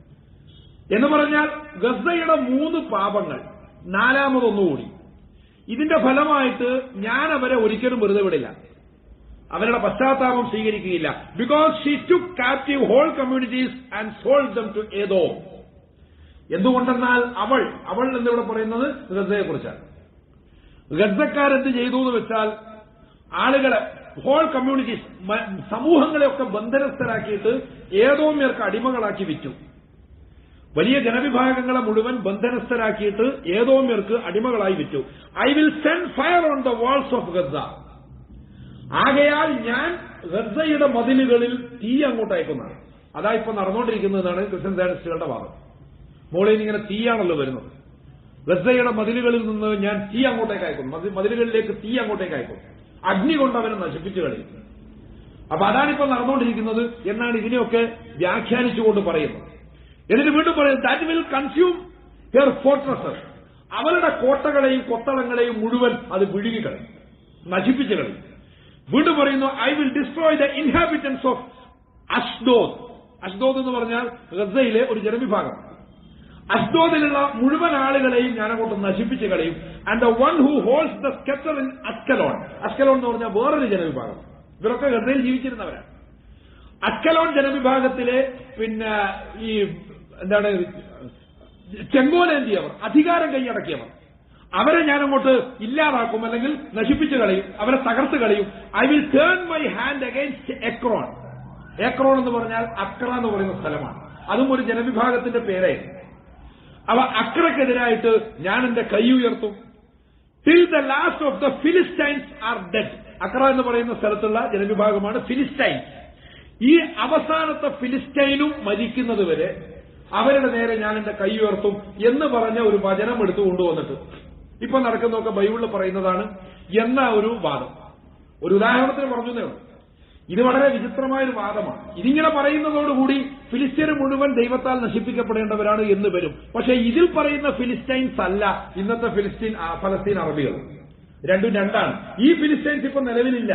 എന്ന് പറഞ്ഞാൽ ഗസയുടെ മൂന്ന് പാപങ്ങൾ നാലാമതൊന്നുകൂടി ഇതിന്റെ ഫലമായിട്ട് ഞാൻ അവരെ ഒരിക്കലും വെറുതെ വിടില്ല അവരുടെ പശ്ചാത്താപം സ്വീകരിക്കുകയില്ല because she took captive whole communities and sold them to ഏതോ എന്തുകൊണ്ടെന്നാൽ അവൾ അവൾ എന്നിവിടെ പറയുന്നത് ഗസയെ കുറിച്ചാണ് ഗസക്കാരെന്ത് ചെയ്തു എന്ന് വെച്ചാൽ ആളുകളെ ഹോൾ കമ്മ്യൂണിറ്റീസ് മ- സമൂഹങ്ങളെയൊക്കെ ബന്ധനസ്ഥരാക്കിയിട്ട് ഏതോമ്യർക്ക് അടിമകളാക്കി വിറ്റു വലിയ ജനവിഭാഗങ്ങളെ മുഴുവൻ ബന്ധനസ്ഥരാക്കിയിട്ട് ഏതോമ്യർക്ക് അടിമകളായി വിറ്റു I will send fire on the walls of Gaza ആകയാൽ ഞാൻ ഗസയുടെ മതിലുകളിൽ തീ അങ്ങോട്ട് അയക്കുന്നതാണ് അതാ ഇപ്പൊ നടന്നുകൊണ്ടിരിക്കുന്നതാണ് ക്രിസ്ത്യൻ സയനിസ്റ്റുകളുടെ വാദം മുകളിൽ നിന്ന് ഇങ്ങനെ തീയാണല്ലോ വരുന്നത് ഗസയുടെ മതിലുകളിൽ നിന്ന് ഞാൻ തീ അങ്ങോട്ടേക്ക് അയക്കും മതി- മതിലുകളിലേക്ക് തീ അങ്ങോട്ടേക്ക് അയക്കും അഗ്നി കൊണ്ട് അവനെ നശിപ്പിച്ചു കളയും അപ്പൊ അതാണിപ്പോ നടന്നുകൊണ്ടിരിക്കുന്നത് എന്നാണ് ഇതിനെയൊക്കെ വ്യാഖ്യാനിച്ചുകൊണ്ട് പറയുന്നത് എന്നിട്ട് വീണ്ടും പറയുന്നത് that will consume her fortresses അവരുടെ കോട്ടകളെയും കൊത്തളങ്ങളെയും മുഴുവൻ അത് വിഴുകിക്കളയും നശിപ്പിച്ചു കളയും വീണ്ടും പറയുന്നു I will destroy the inhabitants of Ashdod Ashdod എന്ന് പറഞ്ഞാൽ ഗസയിലെ ഒരു ജനവിഭാഗം അഷ്ദോദിലുള്ള മുഴുവൻ ആളുകളെയും ഞാൻ അങ്ങോട്ട് നശിപ്പിച്ച് കളയും and the one who holds the scepter in Ashkelon Ashkelon എന്ന് പറഞ്ഞാൽ വേറൊരു ജനവിഭാഗം ഇവരൊക്കെ ഗസയിൽ ജീവിച്ചിരുന്നവരാണ് അസ്കലോൺ ജനവിഭാഗത്തിലെ പിന്നെ ഈ എന്താണ് ചെങ്കോലേന്തിയവർ അധികാരം കൈയടക്കിയവർ അവരെ ഞാൻ അങ്ങോട്ട് ഇല്ലാതാക്കും അല്ലെങ്കിൽ നശിപ്പിച്ചു കളയും അവരെ തകർത്ത് കളയും I will turn my hand against Ekron Ekron എന്ന് പറഞ്ഞാൽ അക്ര എന്ന് പറയുന്ന സ്ഥലമാണ് അതും ഒരു ജനവിഭാഗത്തിന്റെ പേരായിരുന്നു അവ അക്രക്കെതിരായിട്ട് ഞാൻ എന്റെ കൈ ഉയർത്തും till the last of the Philistines are dead അക്ര എന്ന് പറയുന്ന സ്ഥലത്തുള്ള ജനവിഭാഗമാണ് ഫിലിസ്റ്റൈൻസ് ഈ അവസാനത്തെ ഫിലിസ്റ്റൈനും മരിക്കുന്നത് വരെ അവരുടെ നേരെ ഞാൻ എന്റെ കൈ ഉയർത്തും എന്ന് പറഞ്ഞ ഒരു വചനം എടുത്തു കൊണ്ടുവന്നിട്ട് ഇപ്പൊ നടക്കുന്നതൊക്കെ ബൈബിളിൽ പറയുന്നതാണ് എന്ന ഒരു വാദം ഒരു ഉദാഹരണത്തിന് പറഞ്ഞു എന്നേ ഉള്ളൂ. ഇത് വളരെ വിചിത്രമായ ഒരു വാദമാണ് ഇതിങ്ങനെ പറയുന്നതോടുകൂടി ഫിലിസ്തീൻ മുഴുവൻ ദൈവത്താൽ നശിപ്പിക്കപ്പെടേണ്ടവരാണ് എന്ന് വരും പക്ഷേ ഇതിൽ പറയുന്ന ഫിലിസ്റ്റൈൻസ് അല്ല ഇന്നത്തെ ഫിലിസ്തീൻ ആ, ഫലസ്തീൻ അറബികൾ രണ്ടും രണ്ടാണ് ഈ ഫിലിസ്റ്റൈൻസ് ഇപ്പൊ നിലവിലില്ല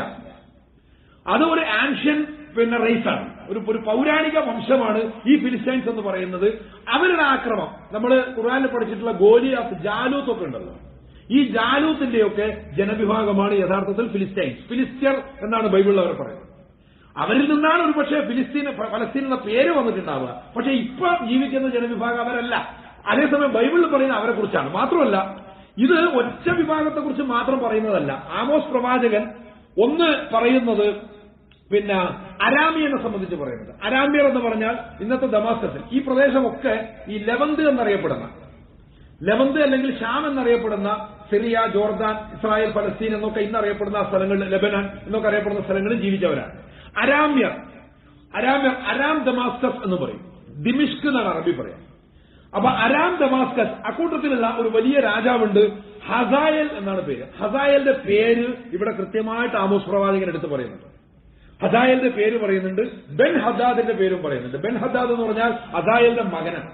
അത് ഒരു ആൻഷ്യൻ പിന്നെ റേസാണ് ഒരു ഒരു പൗരാണിക വംശമാണ് ഈ ഫിലിസ്റ്റൈൻസ് എന്ന് പറയുന്നത് അവരുടെ ആക്രമം നമ്മൾ ഖുറാനിൽ പഠിച്ചിട്ടുള്ള ഗോലിയാത്ത് ജാലൂത്ത് ഒക്കെ ഉണ്ടല്ലോ ഈ ജാലൂത്തിന്റെയൊക്കെ ജനവിഭാഗമാണ് യഥാർത്ഥത്തിൽ ഫിലിസ്റ്റൈൻസ് ഫിലിസ്ത്യർ എന്നാണ് ബൈബിളിൽ അവർ പറയുന്നത് അവരിൽ നിന്നാണ് ഒരുപക്ഷെ ഫിലിസ്തീൻ ഫലസ്തീൻ എന്ന പേര് വന്നിട്ടുണ്ടാവുക പക്ഷെ ഇപ്പൊ ജീവിക്കുന്ന ജനവിഭാഗം അവരല്ല അതേസമയം ബൈബിളിൽ പറയുന്ന അവരെ കുറിച്ചാണ് മാത്രമല്ല ഇത് ഒറ്റ വിഭാഗത്തെ കുറിച്ച് മാത്രം പറയുന്നതല്ല ആമോസ് പ്രവാചകൻ ഒന്ന് പറയുന്നത് പിന്നെ അരാമിയനെ സംബന്ധിച്ച് പറയുന്നത് അരാമ്യർ എന്ന് പറഞ്ഞാൽ ഇന്നത്തെ ദമാസ്കസിൽ ഈ പ്രദേശമൊക്കെ ഈ ലെവന്ത് എന്നറിയപ്പെടുന്ന ലെവന്ത് അല്ലെങ്കിൽ ഷാം എന്നറിയപ്പെടുന്ന സിറിയ ജോർദാൻ ഇസ്രായേൽ ഫലസ്തീൻ എന്നൊക്കെ ഇന്നറിയപ്പെടുന്ന ആ സ്ഥലങ്ങളിൽ ലെബനാൻ എന്നൊക്കെ അറിയപ്പെടുന്ന സ്ഥലങ്ങളിൽ ജീവിച്ചവരാണ് അരാമ്യർ അരാമ്യർ അരാം ദമാസ്കസ് എന്ന് പറയും ദിമിഷ്ക് എന്നാണ് അറബി പറയാം അപ്പൊ അരാം ദമാസ്കസ് അക്കൂട്ടത്തിലുള്ള ഒരു വലിയ രാജാവുണ്ട് ഹസായൽ എന്നാണ് പേര് ഹസായലിന്റെ പേര് ഇവിടെ കൃത്യമായിട്ട് ആമോസ് പ്രവാചകൻ എടുത്ത് പറയുന്നുണ്ട് ഹസായലിന്റെ പേര് പറയുന്നുണ്ട് ബെൻ ഹദാദിന്റെ പേരും പറയുന്നുണ്ട് ബെൻ ഹദാദ് എന്ന് പറഞ്ഞാൽ ഹസായലിന്റെ മകനാണ്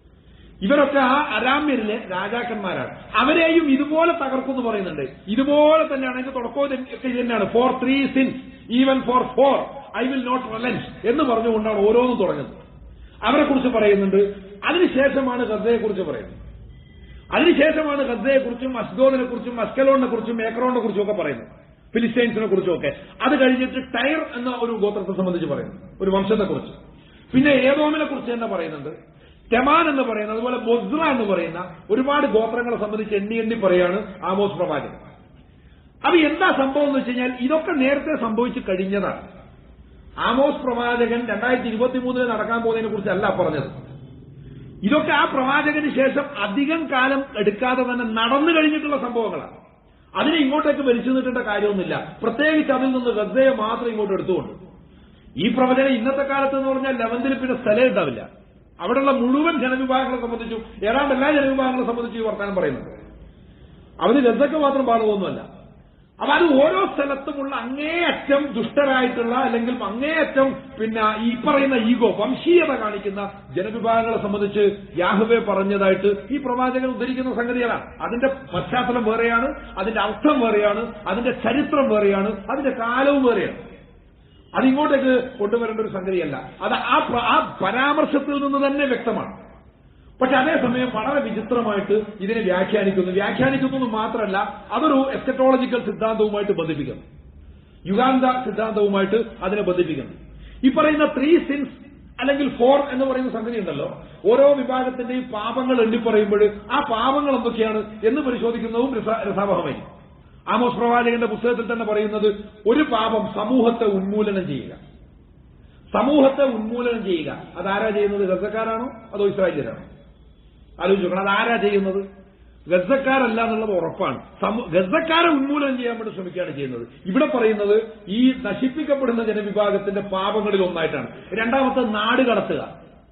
ഇവരൊക്കെ ആ അരാമ്യരിലെ രാജാക്കന്മാരാണ് അവരെയും ഇതുപോലെ തകർക്കുമെന്ന് പറയുന്നുണ്ട് ഇതുപോലെ തന്നെയാണ് അതിന്റെ തുടക്കവും ഒക്കെ ഇത് തന്നെയാണ് for three sins even for four I will not relents എന്ന് പറഞ്ഞുകൊണ്ടാണ് ഓരോന്നും തുടങ്ങുന്നത് അവരെ കുറിച്ച് പറയുന്നുണ്ട് അതിനുശേഷമാണ് ഗസയെ കുറിച്ച് പറയുന്നത് അതിനുശേഷമാണ് ഗസയെ കുറിച്ചും അസ്ദോദിനെ കുറിച്ചും അസ്കലോണിനെ കുറിച്ചും മേക്രോണിനെ കുറിച്ചും ഒക്കെ പറയുന്നത് ഫിലിസ്റ്റൈൻസിനെ കുറിച്ചും ഒക്കെ അത് കഴിഞ്ഞിട്ട് ടയർ എന്ന ഒരു ഗോത്രത്തെ സംബന്ധിച്ച് പറയുന്നു ഒരു വംശത്തെ കുറിച്ച് പിന്നെ ഏതോമിനെ കുറിച്ച് തന്നെ പറയുന്നുണ്ട് തെമാൻ എന്ന് പറയുന്ന അതുപോലെ ബൊസ്ര എന്ന് പറയുന്ന ഒരുപാട് ഗോത്രങ്ങളെ സംബന്ധിച്ച് എണ്ണി എണ്ണി പറയാണ് ആമോസ് പ്രവാചകൻ അപ്പൊ എന്താ സംഭവം എന്ന് വെച്ച് കഴിഞ്ഞാൽ ഇതൊക്കെ നേരത്തെ സംഭവിച്ചു കഴിഞ്ഞതാണ് ആമോസ് പ്രവാചകൻ രണ്ടായിരത്തി ഇരുപത്തി മൂന്നിൽ നടക്കാൻ പോകുന്നതിനെ കുറിച്ചല്ല പറഞ്ഞത് ഇതൊക്കെ ആ പ്രവാചകന് ശേഷം അധികം കാലം എടുക്കാതെ തന്നെ നടന്നു കഴിഞ്ഞിട്ടുള്ള സംഭവങ്ങളാണ് അതിനെ ഇങ്ങോട്ടേക്ക് വലിച്ചു നീട്ടേണ്ട കാര്യമൊന്നുമില്ല പ്രത്യേകിച്ച് അതിൽ നിന്ന് ഗസയെ മാത്രം ഇങ്ങോട്ട് എടുത്തുകൊണ്ട് ഈ പ്രവചനം ഇന്നത്തെ കാലത്ത് എന്ന് പറഞ്ഞാൽ ലെവന്തിൽ പിന്നെ സ്ഥലം ഉണ്ടാവില്ല അവിടെയുള്ള മുഴുവൻ ജനവിഭാഗങ്ങളെ സംബന്ധിച്ചും ഏതാണ്ട് എല്ലാ ജനവിഭാഗങ്ങളെ സംബന്ധിച്ചും ഈ വർത്താനം പറയുന്നുണ്ട് അവന് ഗസക്ക് മാത്രം ബാധകമൊന്നുമല്ല അപ്പൊ അത് ഓരോ സ്ഥലത്തുമുള്ള അങ്ങേയറ്റം ദുഷ്ടരായിട്ടുള്ള അല്ലെങ്കിൽ അങ്ങേയറ്റം പിന്നെ ഈ പറയുന്ന ഈഗോ വംശീയത കാണിക്കുന്ന ജനവിഭാഗങ്ങളെ സംബന്ധിച്ച് യാഹുവെ പറഞ്ഞതായിട്ട് ഈ പ്രവാചകൻ ഉദ്ധരിക്കുന്ന സംഗതികളാണ് അതിന്റെ പശ്ചാത്തലം വേറെയാണ് അതിന്റെ അർത്ഥം വേറെയാണ് അതിന്റെ ചരിത്രം വേറെയാണ് അതിന്റെ കാലവും വേറെയാണ് അതിങ്ങോട്ടേക്ക് കൊണ്ടുവരേണ്ട ഒരു സംഗതിയല്ല അത് ആ പ്ര- ആ പരാമർശത്തിൽ നിന്ന് തന്നെ വ്യക്തമാണ് പക്ഷെ അതേസമയം വളരെ വിചിത്രമായിട്ട് ഇതിനെ വ്യാഖ്യാനിക്കുന്നു വ്യാഖ്യാനിക്കുന്നു എന്ന് മാത്രമല്ല അതൊരു എസ്കറ്റോളജിക്കൽ സിദ്ധാന്തവുമായിട്ട് ബന്ധിപ്പിക്കുന്നു യുഗാന്ത സിദ്ധാന്തവുമായിട്ട് അതിനെ ബന്ധിപ്പിക്കുന്നു ഈ പറയുന്ന ത്രീ സിൻസ് അല്ലെങ്കിൽ ഫോർ എന്ന് പറയുന്ന സംഗതി ഉണ്ടല്ലോ ഓരോ വിഭാഗത്തിന്റെയും പാപങ്ങൾ എണ്ണി പറയുമ്പോൾ ആ പാപങ്ങൾ എന്തൊക്കെയാണ് എന്ന് പരിശോധിക്കുന്നതും രസ- രസാവഹമായി ആമോസ് പ്രവാചകന്റെ പുസ്തകത്തിൽ തന്നെ പറയുന്നത് ഒരു പാപം സമൂഹത്തെ ഉന്മൂലനം ചെയ്യുക സമൂഹത്തെ ഉന്മൂലനം ചെയ്യുക അതാരാ ചെയ്യുന്നത് ഗസക്കാരാണോ അതോ ഇസ്രായേലിയരാണോ ആലോചിച്ച് നോക്കണം അതാരാ ചെയ്യുന്നത് ഗസക്കാരല്ല എന്നുള്ളത് ഉറപ്പാണ് സമൂ- ഗസക്കാരെ ഉന്മൂലനം ചെയ്യാൻ വേണ്ടി ശ്രമിക്കുകയാണ് ചെയ്യുന്നത് ഇവിടെ പറയുന്നത് ഈ നശിപ്പിക്കപ്പെടുന്ന ജനവിഭാഗത്തിന്റെ പാപങ്ങളിൽ ഒന്നായിട്ടാണ് രണ്ടാമത്തെ നാട് കടത്തുക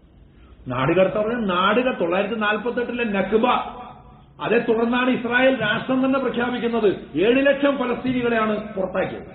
നാട് കടത്തുക പറഞ്ഞാൽ നാടുക തൊള്ളായിരത്തി നാൽപ്പത്തി എട്ടിലെ നക്ബ അതേ തുടർന്നാണ് ഇസ്രായേൽ രാഷ്ട്രം തന്നെ പ്രഖ്യാപിക്കുന്നത് ഏഴ് ലക്ഷം ഫലസ്തീനികളെയാണ് പുറത്താക്കിയത്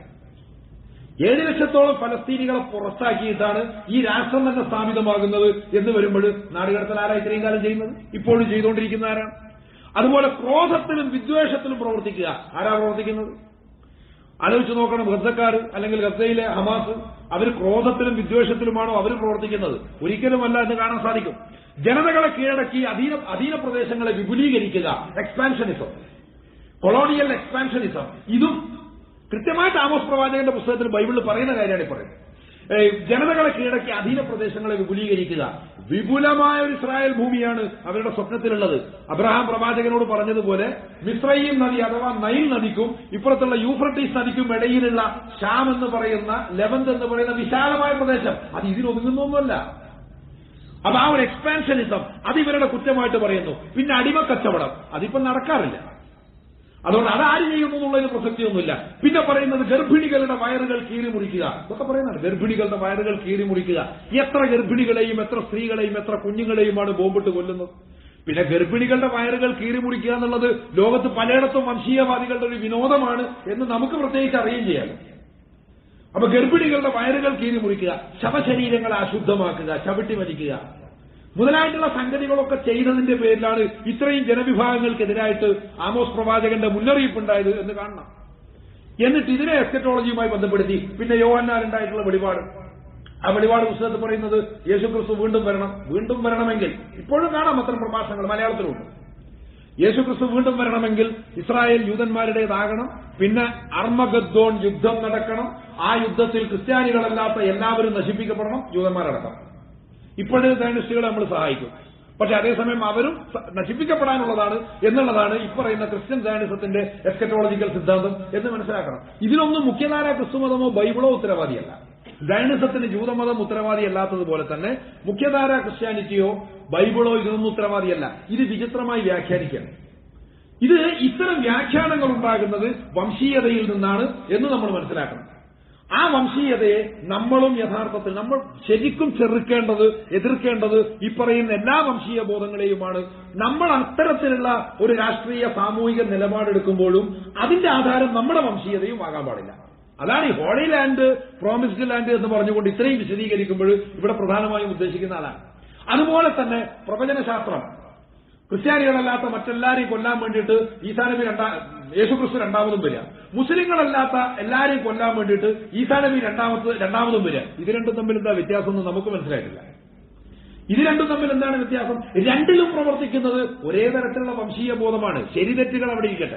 ഏഴ് ലക്ഷത്തോളം ഫലസ്തീനികളെ പുറത്താക്കിയിട്ടാണ് ഈ രാഷ്ട്രം തന്നെ സ്ഥാപിതമാകുന്നത് എന്ന് വരുമ്പോൾ നാടുകടത്തൽ ആരാ ഇത്രയും കാലം ചെയ്യുന്നത് ഇപ്പോഴും ചെയ്തുകൊണ്ടിരിക്കുന്ന ആരാണ് അതുപോലെ ക്രോധത്തിലും വിദ്വേഷത്തിലും പ്രവർത്തിക്കുക ആരാ പ്രവർത്തിക്കുന്നത് ആലോചിച്ച് നോക്കണം ഗസക്കാർ അല്ലെങ്കിൽ ഗസയിലെ ഹമാസ് അവർ ക്രോധത്തിലും വിദ്വേഷത്തിലുമാണോ അവർ പ്രവർത്തിക്കുന്നത് ഒരിക്കലുമല്ല എന്ന് കാണാൻ സാധിക്കും ജനതകളെ കീഴടക്കി അധീന അധീന പ്രദേശങ്ങളെ വിപുലീകരിക്കുക എക്സ്പാൻഷനിസം കൊളോണിയൽ എക്സ്പാൻഷനിസം ഇതും കൃത്യമായിട്ട് ആമോസ് പ്രവാചകന്റെ പുസ്തകത്തിൽ ബൈബിളിൽ പറയുന്ന കാര്യമാണ് ഈ പറയുന്നത് ഏയ് ജനതകളെ കീഴടക്കി അധീന പ്രദേശങ്ങളെ വിപുലീകരിക്കുക വിപുലമായ ഒരു ഇസ്രായേൽ ഭൂമിയാണ് അവരുടെ സ്വപ്നത്തിലുള്ളത് അബ്രഹാം പ്രവാചകനോട് പറഞ്ഞതുപോലെ മിശ്രയും നദി അഥവാ നൈൽ നദിക്കും ഇപ്പുറത്തുള്ള യൂഫ്രട്ടീസ് നദിക്കും ഇടയിലുള്ള ഷാം എന്ന് പറയുന്ന ലെവന്ത് എന്ന് പറയുന്ന വിശാലമായ പ്രദേശം അത് ഇതിനൊതുങ്ങുന്നൊന്നുമല്ല അപ്പൊ ആ ഒരു എക്സ്പാൻഷനിസം അത് ഇവരുടെ കുറ്റമായിട്ട് പറയുന്നു പിന്നെ അടിമക്കച്ചവടം അതിപ്പോ നടക്കാറില്ല അതുകൊണ്ട് അതാര് ചെയ്യുന്നു എന്നുള്ളതിന് പ്രസക്തിയൊന്നുമില്ല പിന്നെ പറയുന്നത് ഗർഭിണികളുടെ വയറുകൾ കീറി മുറിക്കുക ഇതൊക്കെ പറയുന്നുണ്ട് ഗർഭിണികളുടെ വയറുകൾ കീറി മുറിക്കുക എത്ര ഗർഭിണികളെയും എത്ര സ്ത്രീകളെയും എത്ര കുഞ്ഞുങ്ങളെയുമാണ് ബോംബിട്ട് കൊല്ലുന്നത് പിന്നെ ഗർഭിണികളുടെ വയറുകൾ കീറി മുറിക്കുക എന്നുള്ളത് ലോകത്ത് പലയിടത്തും വംശീയവാദികളുടെ ഒരു വിനോദമാണ് എന്ന് നമുക്ക് പ്രത്യേകിച്ച് അറിയുകയും ചെയ്യാലോ അപ്പൊ ഗർഭിണികളുടെ വയറുകൾ കീറി മുറിക്കുക ശവശരീരങ്ങളെ അശുദ്ധമാക്കുക ചവിട്ടി വലിക്കുക മുതലായിട്ടുള്ള സംഗതികളൊക്കെ ചെയ്തതിന്റെ പേരിലാണ് ഇത്രയും ജനവിഭാഗങ്ങൾക്കെതിരായിട്ട് ആമോസ് പ്രവാചകന്റെ മുന്നറിയിപ്പുണ്ടായത് എന്ന് കാണണം എന്നിട്ട് ഇതിനെ എസ്കറ്റോളജിയുമായി ബന്ധപ്പെടുത്തി പിന്നെ യോഹന്നാനുണ്ടായിട്ടുള്ള വെളിപാട് ആ വെളിപാട് പുസ്തകത്തിൽ പറയുന്നത് യേശുക്രിസ്തു വീണ്ടും വരണം വീണ്ടും വരണമെങ്കിൽ ഇപ്പോഴും കാണാം അത്തരം പ്രഭാഷണങ്ങൾ മലയാളത്തിലുണ്ട് യേശുക്രിസ്തു വീണ്ടും വരണമെങ്കിൽ ഇസ്രായേൽ യൂതന്മാരുടേതാകണം പിന്നെ അർമഗദ്ദോൺ യുദ്ധം നടക്കണം ആ യുദ്ധത്തിൽ ക്രിസ്ത്യാനികളല്ലാത്ത എല്ലാവരും നശിപ്പിക്കപ്പെടണം യൂതന്മാരടക്കം ഇപ്പോഴത്തെ സയനിസ്റ്റുകളെ നമ്മൾ സഹായിക്കും പക്ഷെ അതേസമയം അവരും സ- നശിപ്പിക്കപ്പെടാനുള്ളതാണ് എന്നുള്ളതാണ് ഈ പറയുന്ന ക്രിസ്ത്യൻ സയനിസത്തിന്റെ എസ്കറ്റോളജിക്കൽ സിദ്ധാന്തം എന്ന് മനസ്സിലാക്കണം ഇതിനൊന്നും മുഖ്യധാര ക്രിസ്തുമതമോ ബൈബിളോ ഉത്തരവാദിയല്ല സയനിസത്തിന് ജൂതമതം ഉത്തരവാദിയല്ലാത്തതുപോലെ തന്നെ മുഖ്യധാര ക്രിസ്ത്യാനിറ്റിയോ ബൈബിളോ ഇതിനൊന്നും ഉത്തരവാദിയല്ല ഇത് വിചിത്രമായി വ്യാഖ്യാനിക്കുകയാണ് ഇത് ഇത്തരം വ്യാഖ്യാനങ്ങൾ ഉണ്ടാകുന്നത് വംശീയതയിൽ നിന്നാണ് എന്ന് നമ്മൾ മനസ്സിലാക്കണം ആ വംശീയതയെ നമ്മളും യഥാർത്ഥത്തിൽ നമ്മൾ ശരിക്കും ചെറുക്കേണ്ടത് എതിർക്കേണ്ടത് ഈ പറയുന്ന എല്ലാ വംശീയ ബോധങ്ങളെയുമാണ് നമ്മൾ അത്തരത്തിലുള്ള ഒരു രാഷ്ട്രീയ സാമൂഹിക നിലപാടെടുക്കുമ്പോഴും അതിന്റെ ആധാരം നമ്മുടെ വംശീയതയും ആകാൻ പാടില്ല അതാണ് ഈ ഹോളി ലാൻഡ് പ്രോമിസ്ഡ് ലാൻഡ് എന്ന് പറഞ്ഞുകൊണ്ട് ഇത്രയും വിശദീകരിക്കുമ്പോൾ ഇവിടെ പ്രധാനമായും ഉദ്ദേശിക്കുന്ന അതാണ് അതുപോലെ തന്നെ പ്രവചനശാസ്ത്രം ക്രിസ്ത്യാനികളല്ലാത്ത മറ്റെല്ലാരെയും കൊല്ലാൻ വേണ്ടിയിട്ട് ഈസാനബി രണ്ടാ യേശുക്രിസ്തു രണ്ടാമതും വരിക മുസ്ലിങ്ങളല്ലാത്ത എല്ലാരെയും കൊല്ലാൻ വേണ്ടിയിട്ട് ഈസാനബി രണ്ടാമത് രണ്ടാമതും വരിക ഇത് രണ്ടും തമ്മിൽ എന്താ വ്യത്യാസം എന്ന് നമുക്ക് മനസ്സിലായിട്ടില്ല ഇത് രണ്ടും തമ്മിൽ എന്താണ് വ്യത്യാസം രണ്ടിലും പ്രവർത്തിക്കുന്നത് ഒരേ തരത്തിലുള്ള വംശീയ ബോധമാണ് ശരിതെറ്റുകൾ അവിടെ ഇരിക്കട്ടെ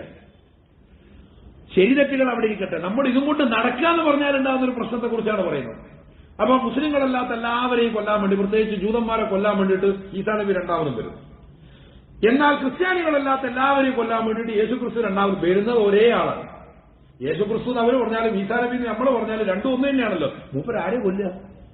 ശരിതെറ്റുകൾ അവിടെ ഇരിക്കട്ടെ നമ്മൾ ഇതും കൊണ്ട് നടക്കുക എന്ന് പറഞ്ഞാൽ ഉണ്ടാകുന്ന ഒരു പ്രശ്നത്തെ കുറിച്ചാണ് പറയുന്നത് അപ്പൊ മുസ്ലിങ്ങളല്ലാത്ത എല്ലാവരെയും കൊല്ലാൻ വേണ്ടി പ്രത്യേകിച്ച് ജൂതന്മാരെ കൊല്ലാൻ വേണ്ടിയിട്ട് ഈസാനബി രണ്ടാമതും വരും എന്നാൽ ക്രിസ്ത്യാനികളല്ലാത്ത എല്ലാവരെയും കൊല്ലാൻ വേണ്ടിയിട്ട് യേശുക്രിസ്തു രണ്ടാമത് വരുന്നത് ഒരേ ആളാണ് യേശുക്രിസ്തു എന്ന് അവർ പറഞ്ഞാലും ഈസാനബി എന്ന് നമ്മൾ പറഞ്ഞാലും രണ്ടും ഒന്ന് തന്നെയാണല്ലോ മൂപ്പർ ആരെ കൊല്ലുക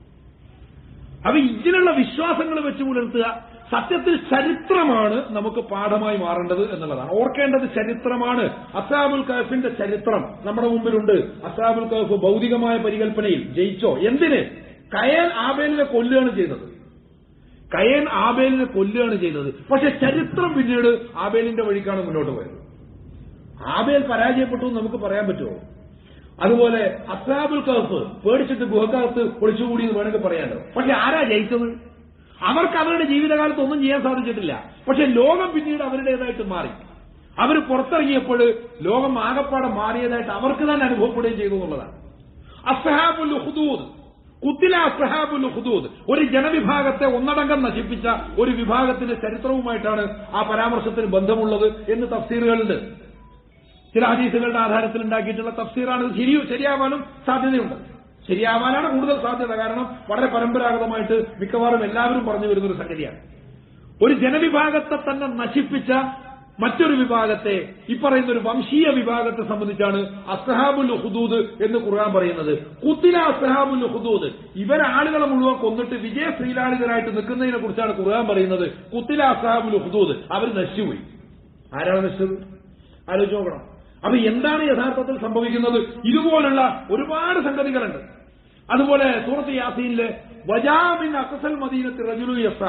അപ്പൊ ഇതിനുള്ള വിശ്വാസങ്ങൾ വെച്ച് പുലർത്തുക സത്യത്തിൽ ചരിത്രമാണ് നമുക്ക് പാഠമായി മാറേണ്ടത് എന്നുള്ളതാണ് ഓർക്കേണ്ടത് ചരിത്രമാണ് അസാബുൽ കഹഫിന്റെ ചരിത്രം നമ്മുടെ മുമ്പിലുണ്ട് അസാബുൽ കഹഫ് ഭൗതികമായ പരികല്പനയിൽ ജയിച്ചോ എന്തിന് കയൻ ആബേലിനെ കൊല്ലുകയാണ് ചെയ്തത് കയൻ ആബേലിനെ കൊല്ലുകയാണ് ചെയ്തത് പക്ഷെ ചരിത്രം പിന്നീട് ആബേലിന്റെ വഴിക്കാണ് മുന്നോട്ട് പോയത് ആബേൽ പരാജയപ്പെട്ടു എന്ന് നമുക്ക് പറയാൻ പറ്റുമോ അതുപോലെ അസാബുൽ കഹഫ് പേടിച്ചിട്ട് ഗുഹക്കകത്ത് ഒളിച്ചുകൂടി എന്ന് വേണമെങ്കിൽ പറയാലോ പക്ഷെ ആരാ ജയിച്ചത് അവർക്ക് അവരുടെ ജീവിതകാലത്ത് ഒന്നും ചെയ്യാൻ സാധിച്ചിട്ടില്ല പക്ഷെ ലോകം പിന്നീട് അവരുടേതായിട്ട് മാറി അവർ പുറത്തിറങ്ങിയപ്പോൾ ലോകം ആകപ്പാടെ മാറിയതായിട്ട് അവർക്ക് തന്നെ അനുഭവപ്പെടുകയും ചെയ്തു എന്നുള്ളതാണ് അസഹാബുൽ ഹുദൂദ് കുത്തില അസഹാബുൽ ഹുദൂദ് ഒരു ജനവിഭാഗത്തെ ഒന്നടങ്കം നശിപ്പിച്ച ഒരു വിഭാഗത്തിന്റെ ചരിത്രവുമായിട്ടാണ് ആ പരാമർശത്തിന് ബന്ധമുള്ളത് എന്ന് തഫ്സീറുകളുണ്ട് ചില ഹദീസുകളുടെ ആധാരത്തിൽ ഉണ്ടാക്കിയിട്ടുള്ള തഫ്സീറാണ് ഇത് ശരി ശരിയാവാനും സാധ്യതയുണ്ട് ശരിയാവാനാണ് കൂടുതൽ സാധ്യത കാരണം വളരെ പരമ്പരാഗതമായിട്ട് മിക്കവാറും എല്ലാവരും പറഞ്ഞു വരുന്ന ഒരു സംഗതിയാണ് ഒരു ജനവിഭാഗത്തെ തന്നെ നശിപ്പിച്ച മറ്റൊരു വിഭാഗത്തെ ഈ പറയുന്ന ഒരു വംശീയ വിഭാഗത്തെ സംബന്ധിച്ചാണ് അസ്ഹാബുൽ ഹുദൂദ് എന്ന് ഖുർആൻ പറയുന്നത് കുത്തില അസ്ഹാബുൽ ഹുദൂദ് ഇവരാളുകളെ മുഴുവൻ കൊന്നിട്ട് വിജയ ശ്രീലാളിതരായിട്ട് നിൽക്കുന്നതിനെ കുറിച്ചാണ് ഖുർആൻ പറയുന്നത് കുത്തില അസ്ഹാബുൽ ഹുദൂദ് അവർ നശിച്ചുപോയി ആരാണ് നശിച്ചത് ആലോചിച്ച് നോക്കണം അപ്പൊ എന്താണ് യഥാർത്ഥത്തിൽ സംഭവിക്കുന്നത് ഇതുപോലുള്ള ഒരുപാട് സംഗതികളുണ്ട് അതുപോലെ സൂറത്ത് യാസീനിലെ വജാമിൻ അക്സൽ മദീനത്ത് റജുലു യസ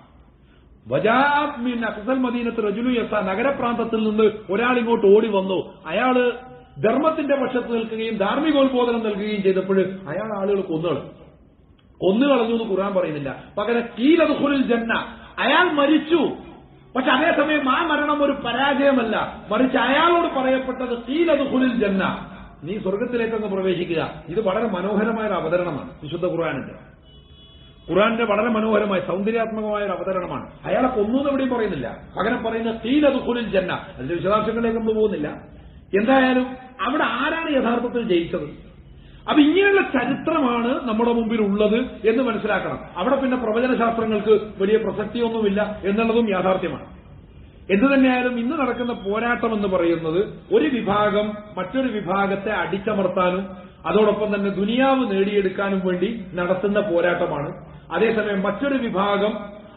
വജാമിൻ അക്സൽ മദീനത്ത് റജുലു യസ നഗരപ്രാന്തത്തിൽ നിന്ന് ഒരാൾ ഇങ്ങോട്ട് ഓടി വന്നു അയാള് ധർമ്മത്തിന്റെ പക്ഷത്ത് നിൽക്കുകയും ധാർമ്മികോത്ബോധനം നൽകുകയും ചെയ്തപ്പോൾ അയാൾ ആളുകൾ കൊന്നുകളു കൊന്നുകളഞ്ഞു എന്ന് ഖുർആൻ പറയുന്നില്ല പകരം കീലതുഹുലിൽ ജന്ന അയാൾ മരിച്ചു പക്ഷെ അതേസമയം ആ മരണം ഒരു പരാജയമല്ല മറിച്ച് അയാളോട് പറയപ്പെട്ടത് കീലതുഹുലിൽ ജന്ന നീ സ്വർഗത്തിലേക്കങ്ങ് പ്രവേശിക്കുക ഇത് വളരെ മനോഹരമായ ഒരു അവതരണമാണ് വിശുദ്ധ ഖുർആാനിന്റെ ഖുർആന്റെ വളരെ മനോഹരമായ സൗന്ദര്യാത്മകമായ ഒരു അവതരണമാണ് അയാളെ കൊന്നു എവിടെയും പറയുന്നില്ല പകരം പറയുന്ന കീലതുഹുലിൽ ജന്ന അതിന്റെ വിശദാംശങ്ങളിലേക്ക് നമ്മൾ പോകുന്നില്ല എന്തായാലും അവിടെ ആരാണ് യഥാർത്ഥത്തിൽ ജയിച്ചത് അപ്പൊ ഇങ്ങനെയുള്ള ചരിത്രമാണ് നമ്മുടെ മുമ്പിൽ ഉള്ളത് എന്ന് മനസ്സിലാക്കണം അവിടെ പിന്നെ പ്രവചനശാസ്ത്രങ്ങൾക്ക് വലിയ പ്രസക്തിയൊന്നുമില്ല എന്നുള്ളതും യാഥാർത്ഥ്യമാണ് എന്തു തന്നെയായാലും ഇന്ന് നടക്കുന്ന പോരാട്ടം എന്ന് പറയുന്നത് ഒരു വിഭാഗം മറ്റൊരു വിഭാഗത്തെ അടിച്ചമർത്താനും അതോടൊപ്പം തന്നെ ദുനിയാവ് നേടിയെടുക്കാനും വേണ്ടി നടത്തുന്ന പോരാട്ടമാണ് അതേസമയം മറ്റൊരു വിഭാഗം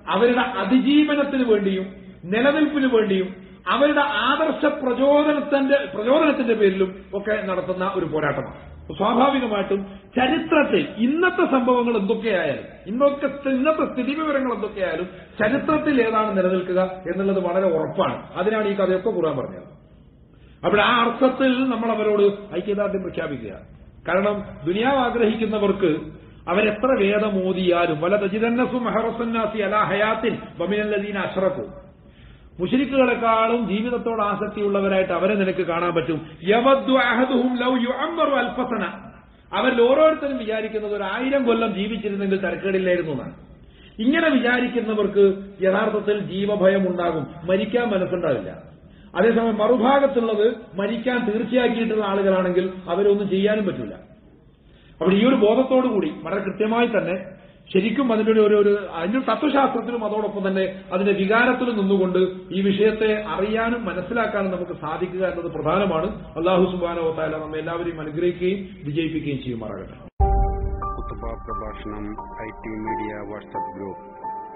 അവരുടെ അതിജീവനത്തിന് വേണ്ടിയും നിലനിൽപ്പിന് വേണ്ടിയും അവരുടെ ആദർശ പ്രചോദനത്തിന്റെ പ്രചോദനത്തിന്റെ പേരിലും ഒക്കെ നടത്തുന്ന ഒരു പോരാട്ടമാണ് അപ്പൊ സ്വാഭാവികമായിട്ടും ചരിത്രത്തിൽ ഇന്നത്തെ സംഭവങ്ങൾ എന്തൊക്കെയായാലും ഇന്നൊക്കെ ഇന്നത്തെ സ്ഥിതി വിവരങ്ങൾ എന്തൊക്കെയായാലും ചരിത്രത്തിൽ ഏതാണ് നിലനിൽക്കുക എന്നുള്ളത് വളരെ ഉറപ്പാണ് അതിനാണ് ഈ കഥയൊക്കെ കുറാൻ പറഞ്ഞത് അപ്പോൾ ആ അർത്ഥത്തിൽ നമ്മൾ അവരോട് ഐക്യദാർഢ്യം പ്രഖ്യാപിക്കുക കാരണം ദുനിയാവ് ആഗ്രഹിക്കുന്നവർക്ക് അവരെത്ര വേദം ഓതിയാലും വല തജിതന്നസും മെഹറസന്നാസി അലാ ഹയാത്തിൻ ബമിനല്ലദീന അഷ്റഫു മുഷരിക്കുകളെക്കാളും ജീവിതത്തോട് ആസക്തിയുള്ളവരായിട്ട് അവരെ നിനക്ക് കാണാൻ പറ്റും യവദ്ദു അഹദുഹും ലൗ യുഅമ്മറു അൽഫസന അവരിൽ ഓരോരുത്തരും വിചാരിക്കുന്നത് ഒരു ആയിരം കൊല്ലം ജീവിച്ചിരുന്നെങ്കിൽ തരക്കേടില്ലായിരുന്നു എന്നാണ് ഇങ്ങനെ വിചാരിക്കുന്നവർക്ക് യഥാർത്ഥത്തിൽ ജീവഭയം ഉണ്ടാകും മരിക്കാൻ മനസ്സുണ്ടാവില്ല അതേസമയം മറുഭാഗത്തുള്ളത് മരിക്കാൻ തീർച്ചയാക്കിയിട്ടുള്ള ആളുകളാണെങ്കിൽ അവരൊന്നും ചെയ്യാനും പറ്റില്ല അപ്പോൾ ഈ ഒരു ബോധത്തോടുകൂടി വളരെ കൃത്യമായി തന്നെ ശരിക്കും അതിന്റെ ഒരു ഒരു- ഒരു അതിന്റെ ഒരു തത്വശാസ്ത്രത്തിലും അതോടൊപ്പം തന്നെ അതിന്റെ വികാരത്തിലും നിന്നുകൊണ്ട് ഈ വിഷയത്തെ അറിയാനും മനസ്സിലാക്കാനും നമുക്ക് സാധിക്കുക എന്നത് പ്രധാനമാണ് അള്ളാഹു സുബാനോ താല നമ്മെ എല്ലാവരെയും അനുഗ്രഹിക്കുകയും വിജയിപ്പിക്കുകയും ചെയ്യുമാറാകട്ടെ കുത്തുബ പ്രഭാഷണം I T media WhatsApp group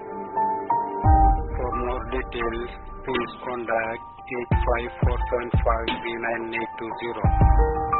for more details please contact eight five four seven five three nine eight two zero